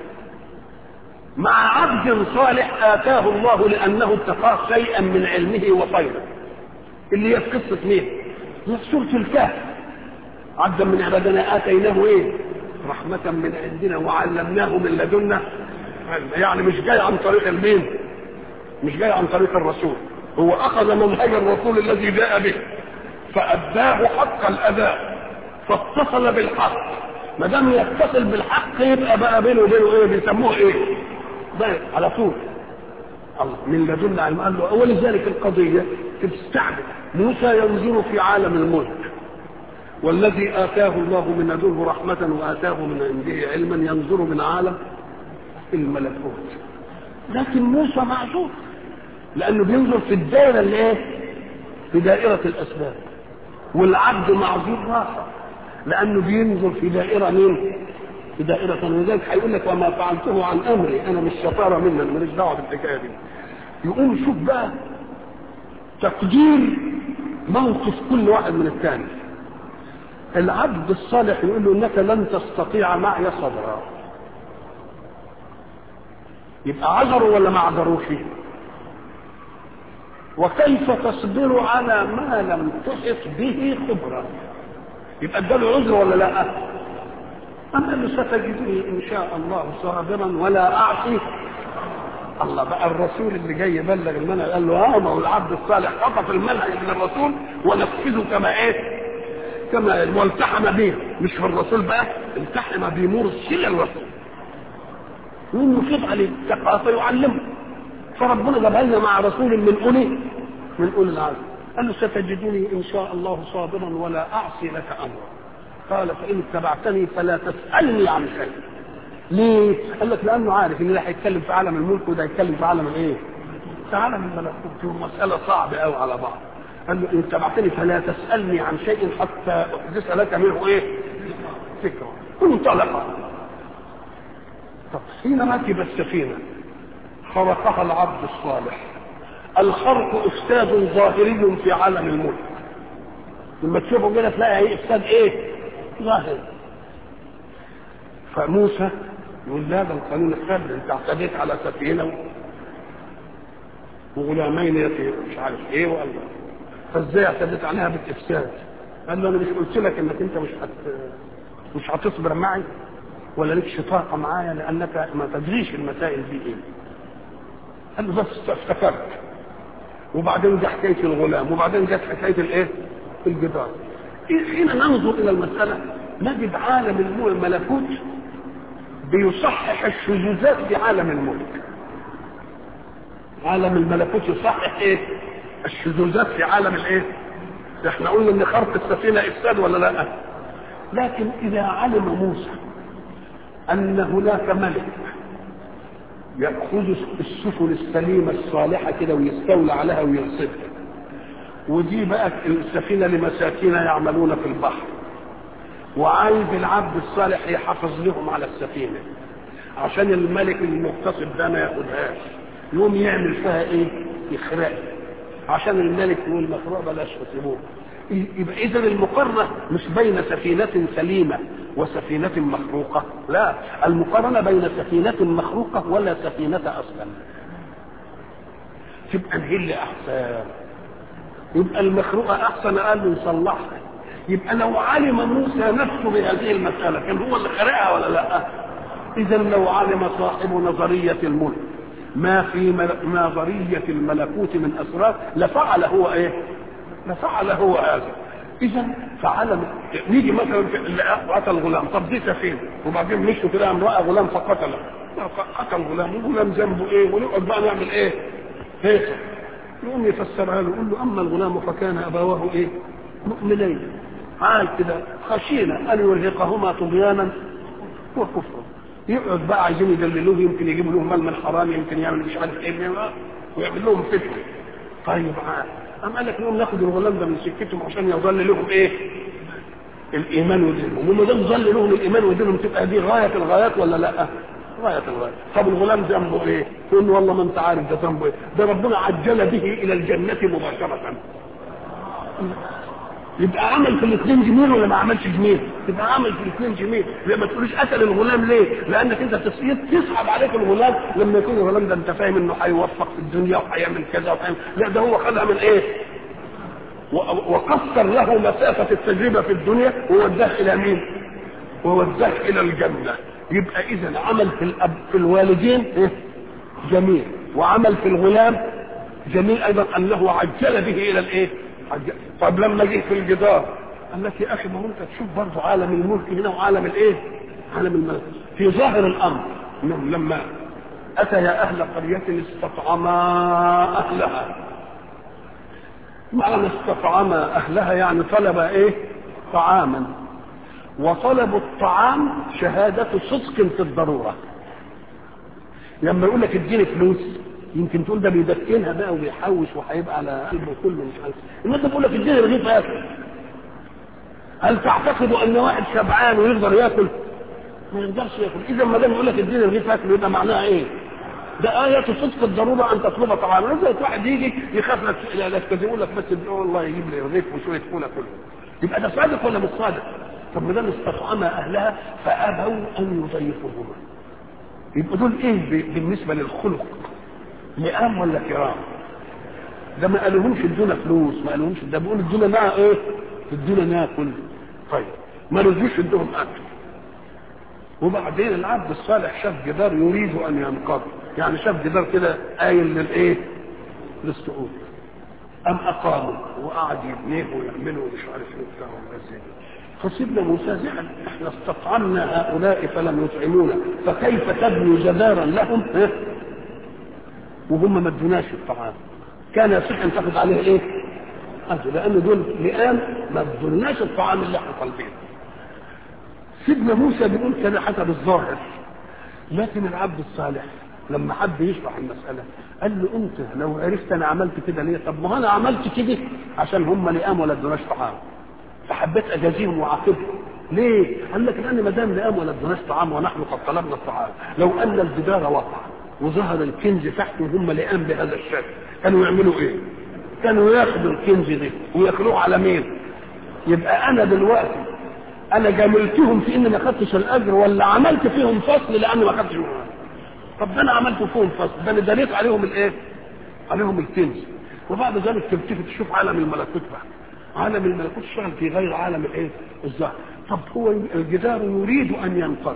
مع عبد صالح اتاه الله لانه اتقاه شيئا من علمه وخيره. اللي هي في قصه مين؟ هي في سوره الكهف. عبدا من عبادنا اتيناه ايه؟ رحمة من عندنا وعلمناه من لدنا يعني مش جاي عن طريق المين مش جاي عن طريق الرسول هو اخذ منهج الرسول الذي جاء به فاداه حق الاداء فاتصل بالحق ما دام يتصل بالحق يبقى بقى بينه وبينه ايه بيسموه ايه ده على طول الله من لدنا علم قال له ولذلك القضيه تستعمل موسى ينظر في عالم الملك والذي اتاه الله من لدنه رحمه واتاه من عنده علما ينظر من عالم الملكوت لكن موسى معذور لانه بينظر في الدائره اللي ايه في دائره الاسباب والعبد معذور راسا لانه بينظر في دائره مين في دائره ولذلك هيقول لك وما فعلته عن امري انا مش شطاره مني انا ماليش دعوه بالحكايه دي يقوم شوف بقى تقدير موقف كل واحد من الثاني العبد الصالح يقول له انك لن تستطيع معي صبرا يبقى عذروا ولا ما عذروش وكيف تصبر على ما لم تحط به خبرا يبقى اداله عذر ولا لا اما اللي ستجدني ان شاء الله صابرا ولا اعصي الله بقى الرسول اللي جاي يبلغ المنهج قال له اه ما هو العبد الصالح خطف المنهج من الرسول ونفذه كما ايه كما والتحم به مش في الرسول بقى التحم بمرسل الرسول مين يفيض عليه ثقافه يعلمه فربنا جابها لنا مع رسول من اولي من اولي العزم قال له ستجدني ان شاء الله صابرا ولا اعصي لك امرا قال فان اتبعتني فلا تسالني عن شيء ليه؟ قال لك لانه عارف ان ده هيتكلم في عالم الملك وده هيتكلم في عالم الايه؟ في عالم الملكوت مساله صعبه قوي على بعض قال له ان اتبعتني فلا تسالني عن شيء حتى احدث لك منه ايه؟ فكره انطلق طب حين ركب السفينه خرقها العبد الصالح الخرق افساد ظاهري في عالم الملك لما تشوفوا كده تلاقي ايه افساد ايه؟ ظاهر فموسى يقول لا ده القانون الثابت انت اعتديت على سفينه وغلامين يتي مش عارف ايه وقال فازاي اعتديت عليها بالافساد؟ قال له انا مش قلت لك انك انت مش هت مش هتصبر معي ولا لك شطاقه معايا لانك ما تدريش المسائل دي ايه؟ قال له بس افتكرت وبعدين جه حكايه الغلام وبعدين جت حكايه الايه؟ الجدار حين ننظر الى المساله نجد عالم الملكوت بيصحح الشذوذات في عالم الملك عالم الملكوت يصحح ايه الشذوذات في عالم الايه احنا قلنا ان خرق السفينه افساد ولا لا لكن اذا علم موسى ان هناك ملك ياخذ السفن السليمه الصالحه كده ويستولى عليها ويغصبها ودي بقى السفينه لمساكين يعملون في البحر وعايز العبد الصالح يحافظ لهم على السفينه عشان الملك المغتصب ده ما ياخدهاش يقوم يعمل فيها ايه؟ يخرقها عشان الملك يقول مخروع بلاش تسيبوه يبقى اذا المقارنه مش بين سفينه سليمه وسفينه مخروقه لا المقارنه بين سفينه مخروقه ولا سفينه اصلا تبقى نهل احسن يبقى المخروقه احسن قال له يصلحها يبقى لو علم موسى نفسه بهذه المساله كان هو اللي خرقها ولا لا اذا لو علم صاحب نظريه الملك ما في نظريه الملكوت من اسرار لفعل هو ايه لفعل هو هذا اذا فعلم نيجي مثلا في قتل غلام طب دي سفينه وبعدين مشوا كده امراه غلام فقتله قتل غلام والغلام ذنبه ايه ونقعد بقى نعمل ايه هيك يقوم يفسرها له يقول له اما الغلام فكان ابواه ايه مؤمنين قال كده خشينا ان يرهقهما طغيانا وكفرا يقعد بقى عايزين يدللوه يمكن يجيبوا لهم مال من حرام يمكن يعمل مش عارف ايه ويعمل لهم فتنه طيب عاد قام قال لك نقوم ناخد الغلام ده من سكتهم عشان يظل لهم ايه؟ الايمان ودينهم وما دام ظل لهم الايمان ودينهم تبقى دي غايه الغايات ولا لا؟ غايه الغايات طب الغلام ذنبه ايه؟ تقول له والله ما انت عارف ده ذنبه ايه؟ ده ربنا عجل به الى الجنه مباشره يبقى عمل في الاثنين جميل ولا ما عملش جميل؟ يبقى عمل في الاثنين جميل، ما تقوليش قتل الغلام ليه؟ لانك انت تصير تسحب عليك الغلام لما يكون الغلام ده انت فاهم انه هيوفق في الدنيا وهيعمل كذا وهيعمل لا ده هو خدها من ايه؟ وقصر له مسافة التجربة في الدنيا ووداه إلى مين؟ ووداك الى الجنه يبقى اذا عمل في الأب في الوالدين إيه؟ جميل وعمل في الغلام جميل ايضا انه عجل به الى الايه عجل. طب لما جه في الجدار قال لك يا اخي ما هو انت تشوف برضه عالم الملك هنا وعالم الايه عالم الملك في ظاهر الامر انهم لما اتيا اهل قريه استطعما اهلها معنى استطعما اهلها يعني طلب ايه طعاما وطلب الطعام شهادة صدق في الضرورة لما يقول لك اديني فلوس يمكن تقول ده بيدكنها بقى وبيحوش وهيبقى على قلبه كله مش عارف انما انت بقول لك اديني رغيف اكل هل تعتقد ان واحد شبعان ويقدر ياكل؟ ما يقدرش ياكل اذا ما دام يقول لك اديني رغيف اكل يبقى معناها ايه؟ ده آية صدق الضرورة أن تطلب طعاما، زي واحد يجي يخاف لك لك يقول لك بس والله يجيب لي رغيف وشوية فولة كله. يبقى ده صادق ولا مش صادق؟ طب ما دام استطعم أهلها فأبوا أن يضيفوهما. يبقى دول إيه بالنسبة للخلق؟ لئام ولا كرام؟ ده ما قالوهمش ادونا فلوس، ما قالوهمش ده بيقول ادونا مع إيه؟ ادونا ناكل. طيب ما رضوش ادوهم أكل. وبعدين العبد الصالح شاف جدار يريد ان ينقض يعني شاف جدار كده قايل للايه للسقوط ام اقاموا وقعد يبنيه ويعملوا ومش عارف ايه بتاع ازاي فسيدنا موسى زعل احنا استطعمنا هؤلاء فلم يطعمونا فكيف تبنوا جدارا لهم ها؟ وهم ما ادوناش الطعام كان يصح ان تاخذ عليه ايه؟ اجر لان دول لئام ما ادوناش الطعام اللي احنا طالبينه سيدنا موسى بيقول كان حسب الظاهر لكن العبد الصالح لما حب يشرح المسألة قال له انت لو عرفت انا عملت كده ليه طب ما انا عملت كده عشان هم لئام ولا ادوناش طعام فحبيت اجازيهم واعاقبهم ليه؟ قال لك لان ما دام لئام ولا ادوناش طعام ونحن قد طلبنا الطعام لو ان الجدار وقع وظهر الكنز تحت وهم لئام بهذا الشكل كانوا يعملوا ايه؟ كانوا ياخدوا الكنز ده وياكلوه على مين؟ يبقى انا دلوقتي انا جاملتهم في اني ما خدتش الاجر ولا عملت فيهم فصل لاني ما خدتش الاجر طب ده انا عملت فيهم فصل ده انا دليت عليهم الايه عليهم الكنز وبعد ذلك تلتفت تشوف عالم الملكوت بقى عالم الملكوت اشتغل في غير عالم الايه الظاهر طب هو الجدار يريد ان ينقض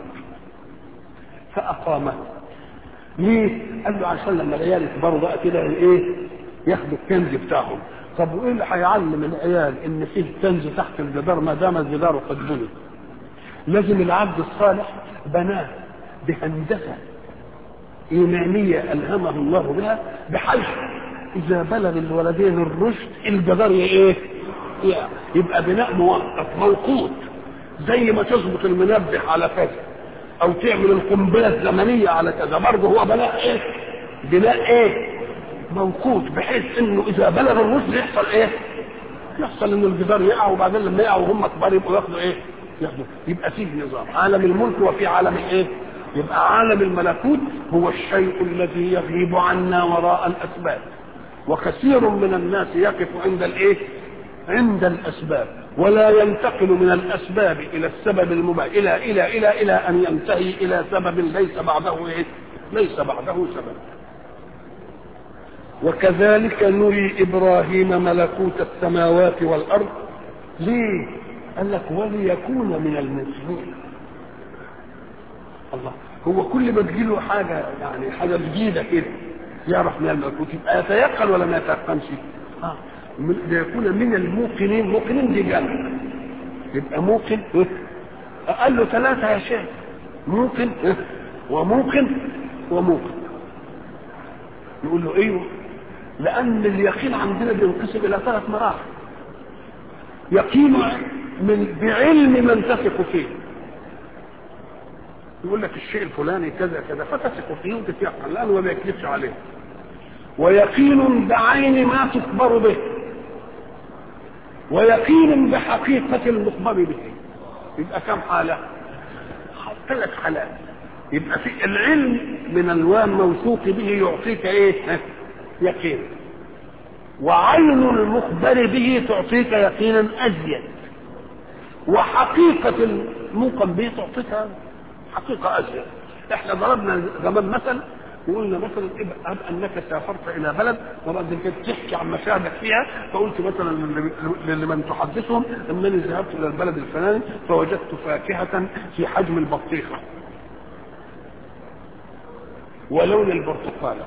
فاقامه ليه قال له عشان لما العيال يكبروا بقى كده ايه ياخدوا الكنز بتاعهم طب وايه اللي هيعلم العيال ان فيه كنز تحت الجدار ما دام الجدار قد بني لازم العبد الصالح بناه بهندسه ايمانيه الهمه الله بها بحيث اذا بلغ الولدين الرشد الجدار ايه يبقى بناء موقف موقوت زي ما تظبط المنبه على كذا او تعمل القنبله الزمنيه على كذا برضه هو بناء ايه بناء ايه موقوت بحيث انه اذا بلغ الرشد يحصل ايه؟ يحصل ان الجدار يقع وبعدين لما يقع وهم كبار يبقوا ياخدوا ايه؟ ياخدوا يبقى فيه نظام عالم الملك وفي عالم ايه؟ يبقى عالم الملكوت هو الشيء الذي يغيب عنا وراء الاسباب وكثير من الناس يقف عند الايه؟ عند الاسباب ولا ينتقل من الاسباب الى السبب المباشر الى الى الى الى ان ينتهي الى سبب ليس بعده ايه؟ ليس بعده سبب وكذلك نري ابراهيم ملكوت السماوات والارض ليه قال لك وليكون من المسلمين الله هو كل ما تجيله حاجه يعني حاجه جديده كده يعرف من الملكوت يبقى يتيقن ولا ما يتيقنش؟ اه ليكون من الموقنين موقنين دي جنة يبقى موقن قال له ثلاثة يا شيخ موقن وموقن وموقن يقول له ايوه لان اليقين عندنا بينقسم الى ثلاث مراحل يقين من بعلم من تثق فيه يقول لك الشيء الفلاني كذا كذا فتثق فيه وتتيقن لانه ما بيكذبش عليه ويقين بعين ما تخبر به ويقين بحقيقة المخبر به يبقى كم حالة؟ ثلاث حالات يبقى في العلم من الوان موثوق به يعطيك ايه؟ يقين وعين المخبر به تعطيك يقينا ازيد وحقيقة الموقن به تعطيك حقيقة ازيد احنا ضربنا زمان مثل وقلنا مثلا اب انك سافرت الى بلد وبعد كده تحكي عن مشاهدك فيها فقلت مثلا لمن تحدثهم انني ذهبت الى البلد الفلاني فوجدت فاكهه في حجم البطيخه ولون البرتقاله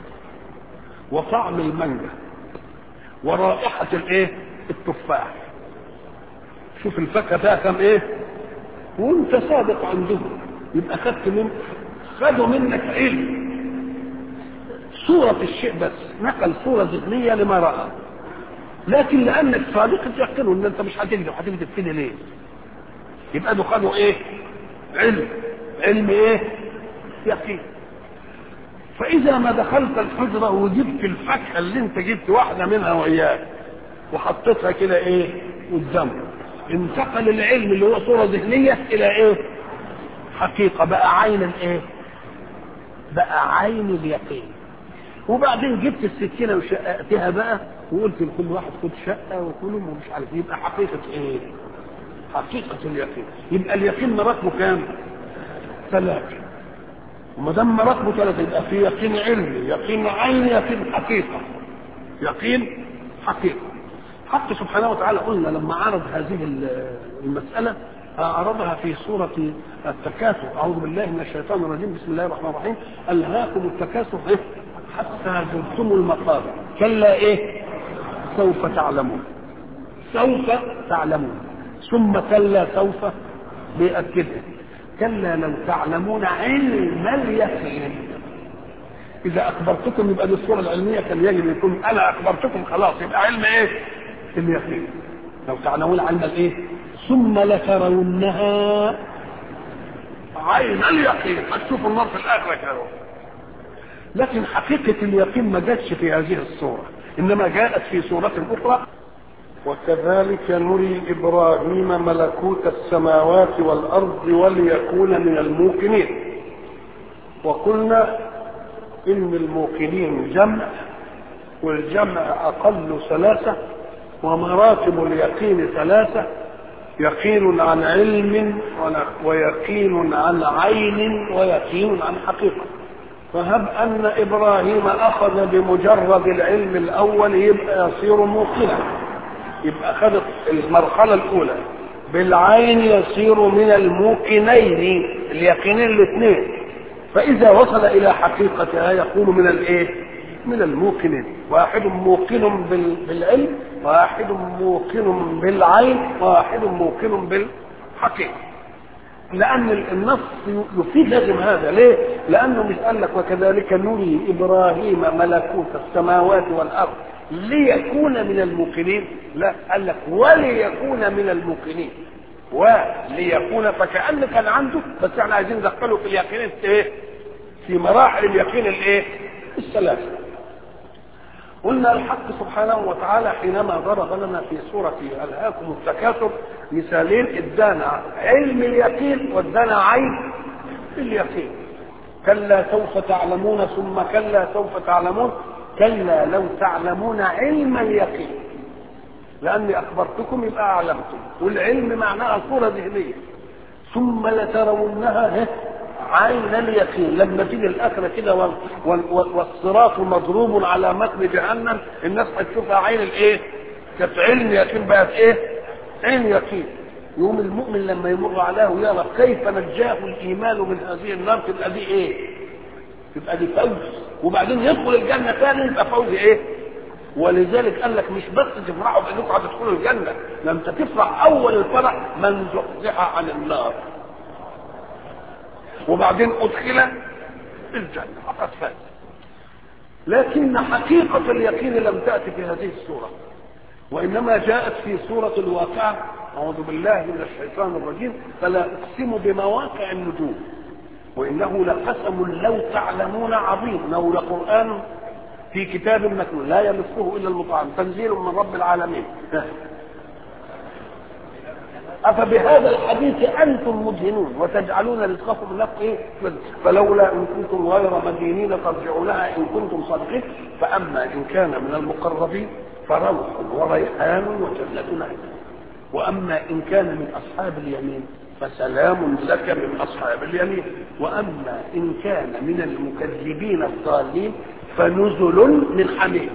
وطعم المانجا ورائحه الايه التفاح شوف الفاكهه فيها كم ايه وانت صادق عندهم يبقى خدت من خدوا منك علم صورة الشيء بس نقل صورة ذهنية لما رأى لكن لأنك صادق تيقنوا إن أنت مش هتكذب هتكذب كده ليه؟ يبقى دول خدوا إيه؟ علم علم إيه؟ يقين فإذا ما دخلت الحجرة وجبت الفاكهة اللي أنت جبت واحدة منها وإياك وحطيتها كده إيه؟ قدامك انتقل العلم اللي هو صورة ذهنية إلى إيه؟ حقيقة بقى عين الإيه؟ بقى عين اليقين وبعدين جبت السكينه وشققتها بقى وقلت لكل واحد خد شقه وكلهم ومش عارف يبقى حقيقه ايه؟ حقيقه اليقين يبقى اليقين مراتبه كام؟ ثلاثه وما دام مراتبه ثلاثه يبقى في يقين علمي يقين عيني يقين حقيقه يقين حقيقه حتى سبحانه وتعالى قلنا لما عرض هذه المساله أعرضها في سورة التكاثر أعوذ بالله من الشيطان الرجيم بسم الله الرحمن الرحيم ألهاكم التكاثر إيه؟ حتى زرتم المقابر كلا إيه سوف تعلمون سوف تعلمون ثم كلا سوف بيأكدها كلا لو تعلمون علم اليقين إذا أخبرتكم يبقى دي الصورة العلمية كان يجب يكون أنا أخبرتكم خلاص يبقى علم إيه؟ اليقين لو تعلمون علم الإيه؟ ثم لترونها عين اليقين هتشوفوا النار في الاخره كده لكن حقيقه اليقين ما جاتش في هذه الصوره انما جاءت في صوره اخرى وكذلك نري ابراهيم ملكوت السماوات والارض وليكون من الموقنين وقلنا ان الموقنين جمع والجمع اقل ثلاثه ومراتب اليقين ثلاثه يقين عن علم ويقين عن عين ويقين عن حقيقة فهب أن إبراهيم أخذ بمجرد العلم الأول يبقى يصير موقنا يبقى أخذ المرحلة الأولى بالعين يصير من الموقنين اليقينين الاثنين فإذا وصل إلى حقيقتها يكون من الإيه؟ من الموقنين واحد موقن بالعلم واحد موقن بالعين واحد موقن بالحقيقة لأن النص يفيد لازم هذا ليه؟ لأنه مش قال لك وكذلك نري إبراهيم ملكوت السماوات والأرض ليكون من الموقنين لا قال لك وليكون من الموقنين وليكون فكأن كان عنده بس احنا عايزين ندخله في اليقين ايه؟ في مراحل اليقين الايه؟ الثلاثة قلنا الحق سبحانه وتعالى حينما ضرب لنا في سورة ألهاكم التكاثر مثالين ادانا علم اليقين وادانا عين اليقين كلا سوف تعلمون ثم كلا سوف تعلمون كلا لو تعلمون علم اليقين لأني أخبرتكم يبقى أعلمتم والعلم معناها صورة ذهنية ثم لترونها عين اليقين لما تيجي الاخره كده وال وال والصراط مضروب على متن جهنم الناس هتشوفها عين الايه؟ كانت علم يقين بقت ايه؟ عين يقين يوم المؤمن لما يمر عليه ويرى كيف نجاه الايمان من هذه النار تبقى دي ايه؟ تبقى دي فوز وبعدين يدخل الجنه ثاني يبقى فوز ايه؟ ولذلك قال لك مش بس تفرحوا بانكم هتدخلوا الجنه ده انت تفرح اول الفرح من زحزح عن النار وبعدين ادخل الجنه فقد فاز لكن حقيقه اليقين لم تاتي في هذه السوره وانما جاءت في سوره الواقعه اعوذ بالله من الشيطان الرجيم فلا اقسم بمواقع النجوم وانه لقسم لو تعلمون عظيم انه لقران في كتاب مكنون لا يمسه الا المطعم تنزيل من رب العالمين أفبهذا الحديث أنتم مدهنون وتجعلون رزقكم لكم إيه؟ فلولا إن كنتم غير مدينين ترجعونها إن كنتم صادقين فأما إن كان من المقربين فروح وريحان وجنة نعيم وأما إن كان من أصحاب اليمين فسلام لك من اصحاب اليمين واما ان كان من المكذبين الضالين فنزل من حميم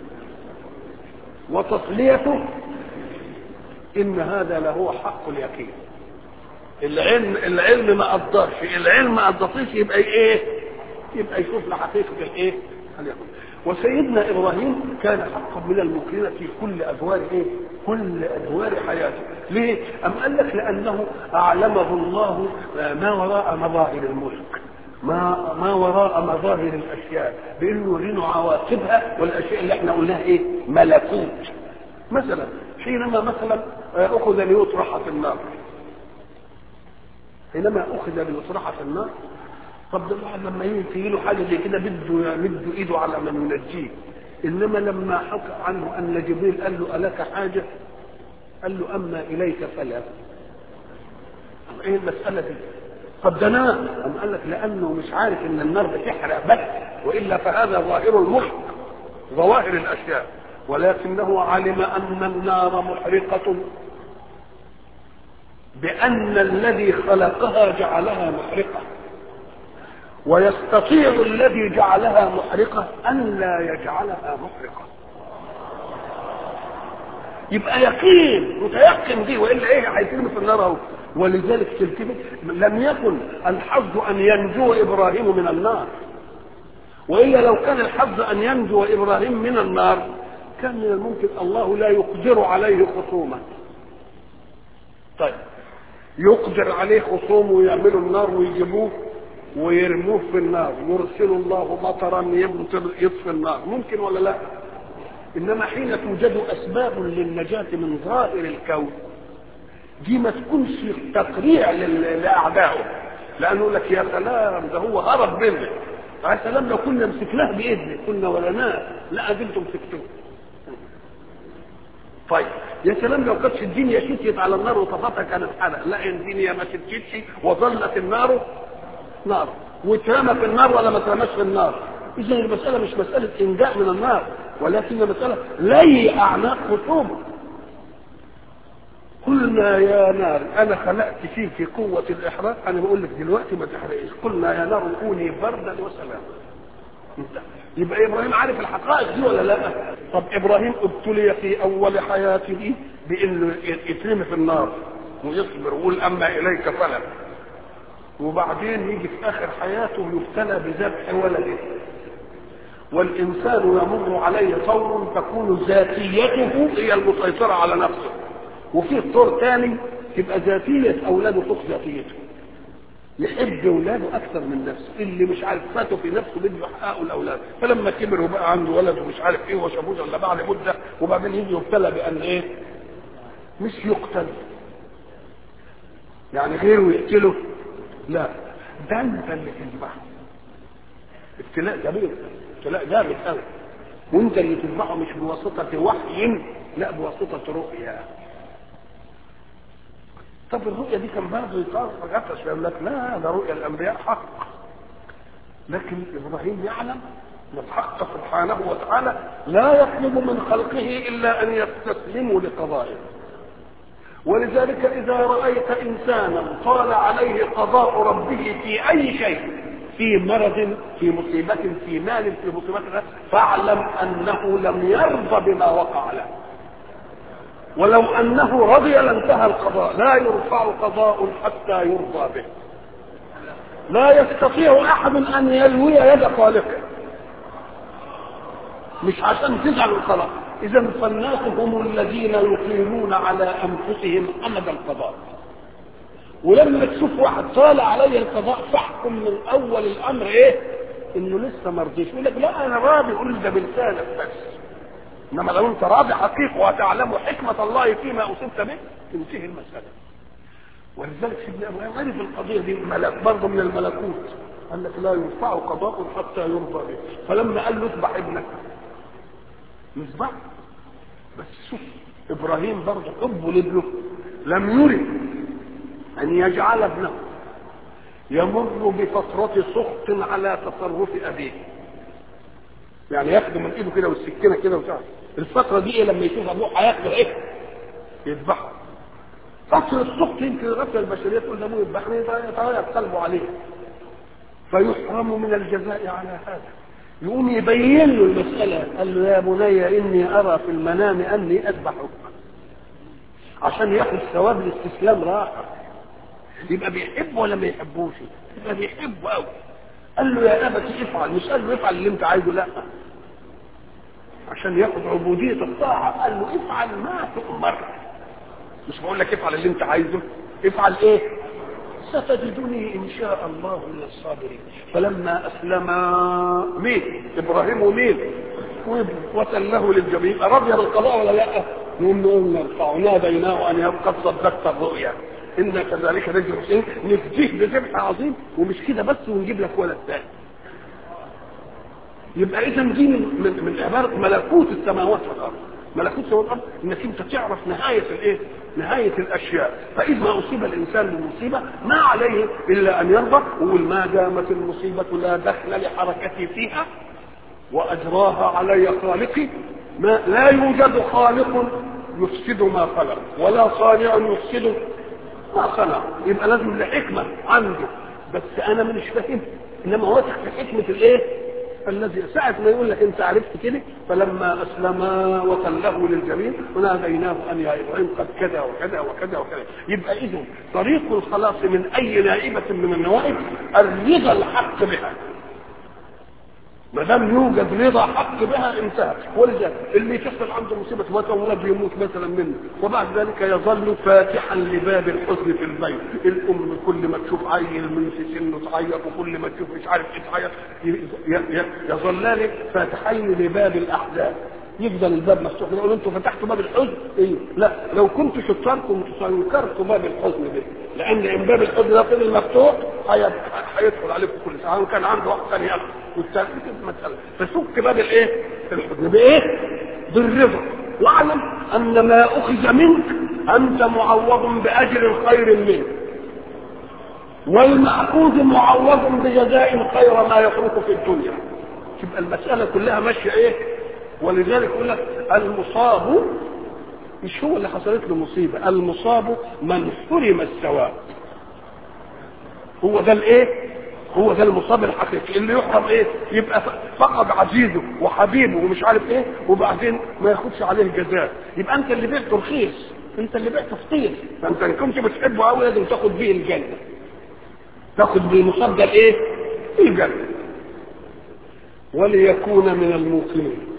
وتصليته ان هذا لهو حق اليقين العلم العلم ما قدرش العلم ما قدرش يبقى ايه يبقى يشوف لحقيقه الايه اليقين وسيدنا ابراهيم كان حقا من المكرمين في كل ادوار ايه كل ادوار حياته ليه ام قال لك لانه اعلمه الله ما وراء مظاهر الملك ما ما وراء مظاهر الاشياء بانه يرينا عواقبها والاشياء اللي احنا قلناها ايه ملكوت مثلا حينما مثلا اخذ ليطرح في النار حينما اخذ ليطرح في النار طب ده الواحد لما يجي له حاجه زي كده بده يمد ايده على من ينجيه انما لما حكى عنه ان جبريل قال له الك حاجه قال له اما اليك فلا طب ايه المساله دي طب ده نار أم قال لك لانه مش عارف ان النار بتحرق بس والا فهذا ظاهر المحرق ظواهر الاشياء ولكنه علم ان النار محرقه بان الذي خلقها جعلها محرقه ويستطيع الذي جعلها محرقة أن لا يجعلها محرقة يبقى يقين متيقن دي والا ايه هيترمي في النار اهو ولذلك تلتفت لم يكن الحظ ان ينجو ابراهيم من النار والا لو كان الحظ ان ينجو ابراهيم من النار كان من الممكن الله لا يقدر عليه خصومه طيب يقدر عليه خصومه ويعملوا النار ويجيبوه ويرموه في النار يرسل الله مطرا يطفي النار ممكن ولا لا انما حين توجد اسباب للنجاة من ظاهر الكون دي ما تكونش تقريع لاعدائه لانه لك يا سلام ده هو هرب منه يا سلام لو كنا مسكناه باذنه كنا ولناه لا انتم مسكتوه طيب يا سلام لو كانتش الدنيا شتيت على النار وطفتها كانت حرق لا الدنيا ما شتيتش وظلت النار نار واترمى في النار ولا ما اترماش في النار اذا المساله مش مساله انجاء من النار ولكن مساله لي اعناق خصومه قلنا يا نار انا خلقت فيك قوه الاحراق انا بقول لك دلوقتي ما تحرقيش قلنا يا نار كوني بردا وسلاما يبقى ابراهيم عارف الحقائق دي ولا لا طب ابراهيم ابتلي في اول حياته بانه يترمي في النار ويصبر ويقول اما اليك فلا وبعدين يجي في اخر حياته يبتلى بذبح ولده والانسان يمر عليه طور تكون ذاتيته هي المسيطره على نفسه وفي طور ثاني تبقى ذاتيه اولاده فوق ذاتيته يحب اولاده اكثر من نفسه اللي مش عارف فاته في نفسه بده يحققه الاولاد فلما كبر وبقى عنده ولد ومش عارف ايه وشافوه ولا بعد مده وبعدين يجي يبتلى بان ايه مش يقتل يعني غيره يقتله لا ده انت اللي تذبحه ابتلاء كبير ابتلاء جامد قوي وانت اللي تذبحه مش بواسطه وحي لا بواسطه رؤيا طب الرؤيا دي كان برضه يطرق يقول لك لا ده رؤيا الانبياء حق لكن ابراهيم يعلم ان الحق سبحانه وتعالى لا يطلب من خلقه الا ان يستسلموا لقضائه ولذلك إذا رأيت إنسانا طال عليه قضاء ربه في أي شيء في مرض في مصيبة في مال في مصيبة فاعلم أنه لم يرضى بما وقع له ولو أنه رضي لانتهى القضاء لا يرفع قضاء حتى يرضى به لا يستطيع أحد أن يلوي يد خالقه مش عشان تزعل الخلاص اذا فالناس هم الذين يقيمون على انفسهم امد القضاء ولما تشوف واحد طال عليه القضاء فاحكم من اول الامر ايه انه لسه ما رضيش يقول لك لا انا راضي يقول ده بلسانك بس انما لو انت راضي حقيقه وتعلم حكمه الله فيما اصبت به تنتهي المساله ولذلك سيدنا ابراهيم عرف القضيه دي ملك برضه من الملكوت قال لك لا يرفع قضاء حتى يرضى به فلما قال له اذبح ابنك يذبح بس شوف ابراهيم برضه حبه لابنه لم يرد ان يجعل ابنه يمر بفترة سخط على تصرف ابيه يعني ياخده من ايده كده والسكينه كده وبتاع الفتره دي ايه لما يشوف ابوه هياخده ايه يذبحه قطر السخط يمكن الغفله البشريه تقول ده مو يذبحني يتغير قلبه عليه فيحرم من الجزاء على هذا يقوم يبين له المسألة قال له يا بني إني أرى في المنام أني أذبحك عشان ياخد ثواب الاستسلام راحة يبقى بيحبه ولا ما يحبوش يبقى بيحبه قوي قال له يا أبت افعل مش قال له افعل اللي أنت عايزه لا عشان ياخد عبودية الطاعة قال له افعل ما تؤمر مش بقول لك افعل اللي أنت عايزه افعل إيه ستجدني ان شاء الله من الصابرين فلما اسلم مين ابراهيم ومين وتله للجميع رضي بالقضاء ولا لا نقوم نقول نرفع ناديناه ان قد صدقت الرؤيا إنا كذلك نجزي المحسنين نفديه بذبح عظيم ومش كده بس ونجيب لك ولد ثاني يبقى اذا دي من, من, من عباره ملكوت السماوات والارض ملكوت السماوات والارض انك انت تعرف نهايه الايه نهايه الاشياء فاذا ما اصيب الانسان بمصيبه ما عليه الا ان يرضى ويقول ما دامت المصيبه لا دخل لحركتي فيها واجراها علي خالقي ما لا يوجد خالق يفسد ما خلق ولا صانع يفسد ما خلق يبقى لازم لحكمه عنده بس انا مش فاهم انما واثق في حكمه الايه الذي ساعة ما يقول لك انت عرفت كده فلما اسلما وتله للجميع وناديناه ان يا ابراهيم قد كذا وكذا وكذا وكذا يبقى اذا طريق الخلاص من اي نائبة من النوائب الرضا الحق بها ما دام يوجد رضا حق بها انتهى ولذلك اللي تحصل عنده مصيبه مثلا ولد يموت مثلا منه وبعد ذلك يظل فاتحا لباب الحزن في البيت الام كل ما تشوف عيل من في سنه تعيط وكل ما تشوف مش عارف ايه تعيط يظلان فاتحين لباب الاحزان يفضل الباب مفتوح يقول انتوا فتحتوا باب الحزن ايه لا لو كنت شطار كنت سينكرت باب الحزن ده لان ان باب الحزن ده فضل مفتوح هيدخل عليكم كل ساعه كان عنده واحد ثاني ياخد والثالث مساله فسك باب الايه الحزن بايه بالرضا واعلم ان ما اخذ منك انت معوض باجر خير منه والمأخوذ معوض بجزاء خير ما يخلق في الدنيا تبقى المسألة كلها ماشية ايه ولذلك يقول لك المصاب مش هو اللي حصلت له مصيبه المصاب من حرم الثواب هو ده الايه هو ده المصاب الحقيقي اللي يحرم ايه يبقى فقد عزيزه وحبيبه ومش عارف ايه وبعدين ما ياخدش عليه جزاء يبقى انت اللي بعته رخيص انت اللي بعته فطير فانت ان كنت بتحبه قوي لازم تاخد بيه الجنه تاخد بالمصاب ده الايه الجنه وليكون من الموقنين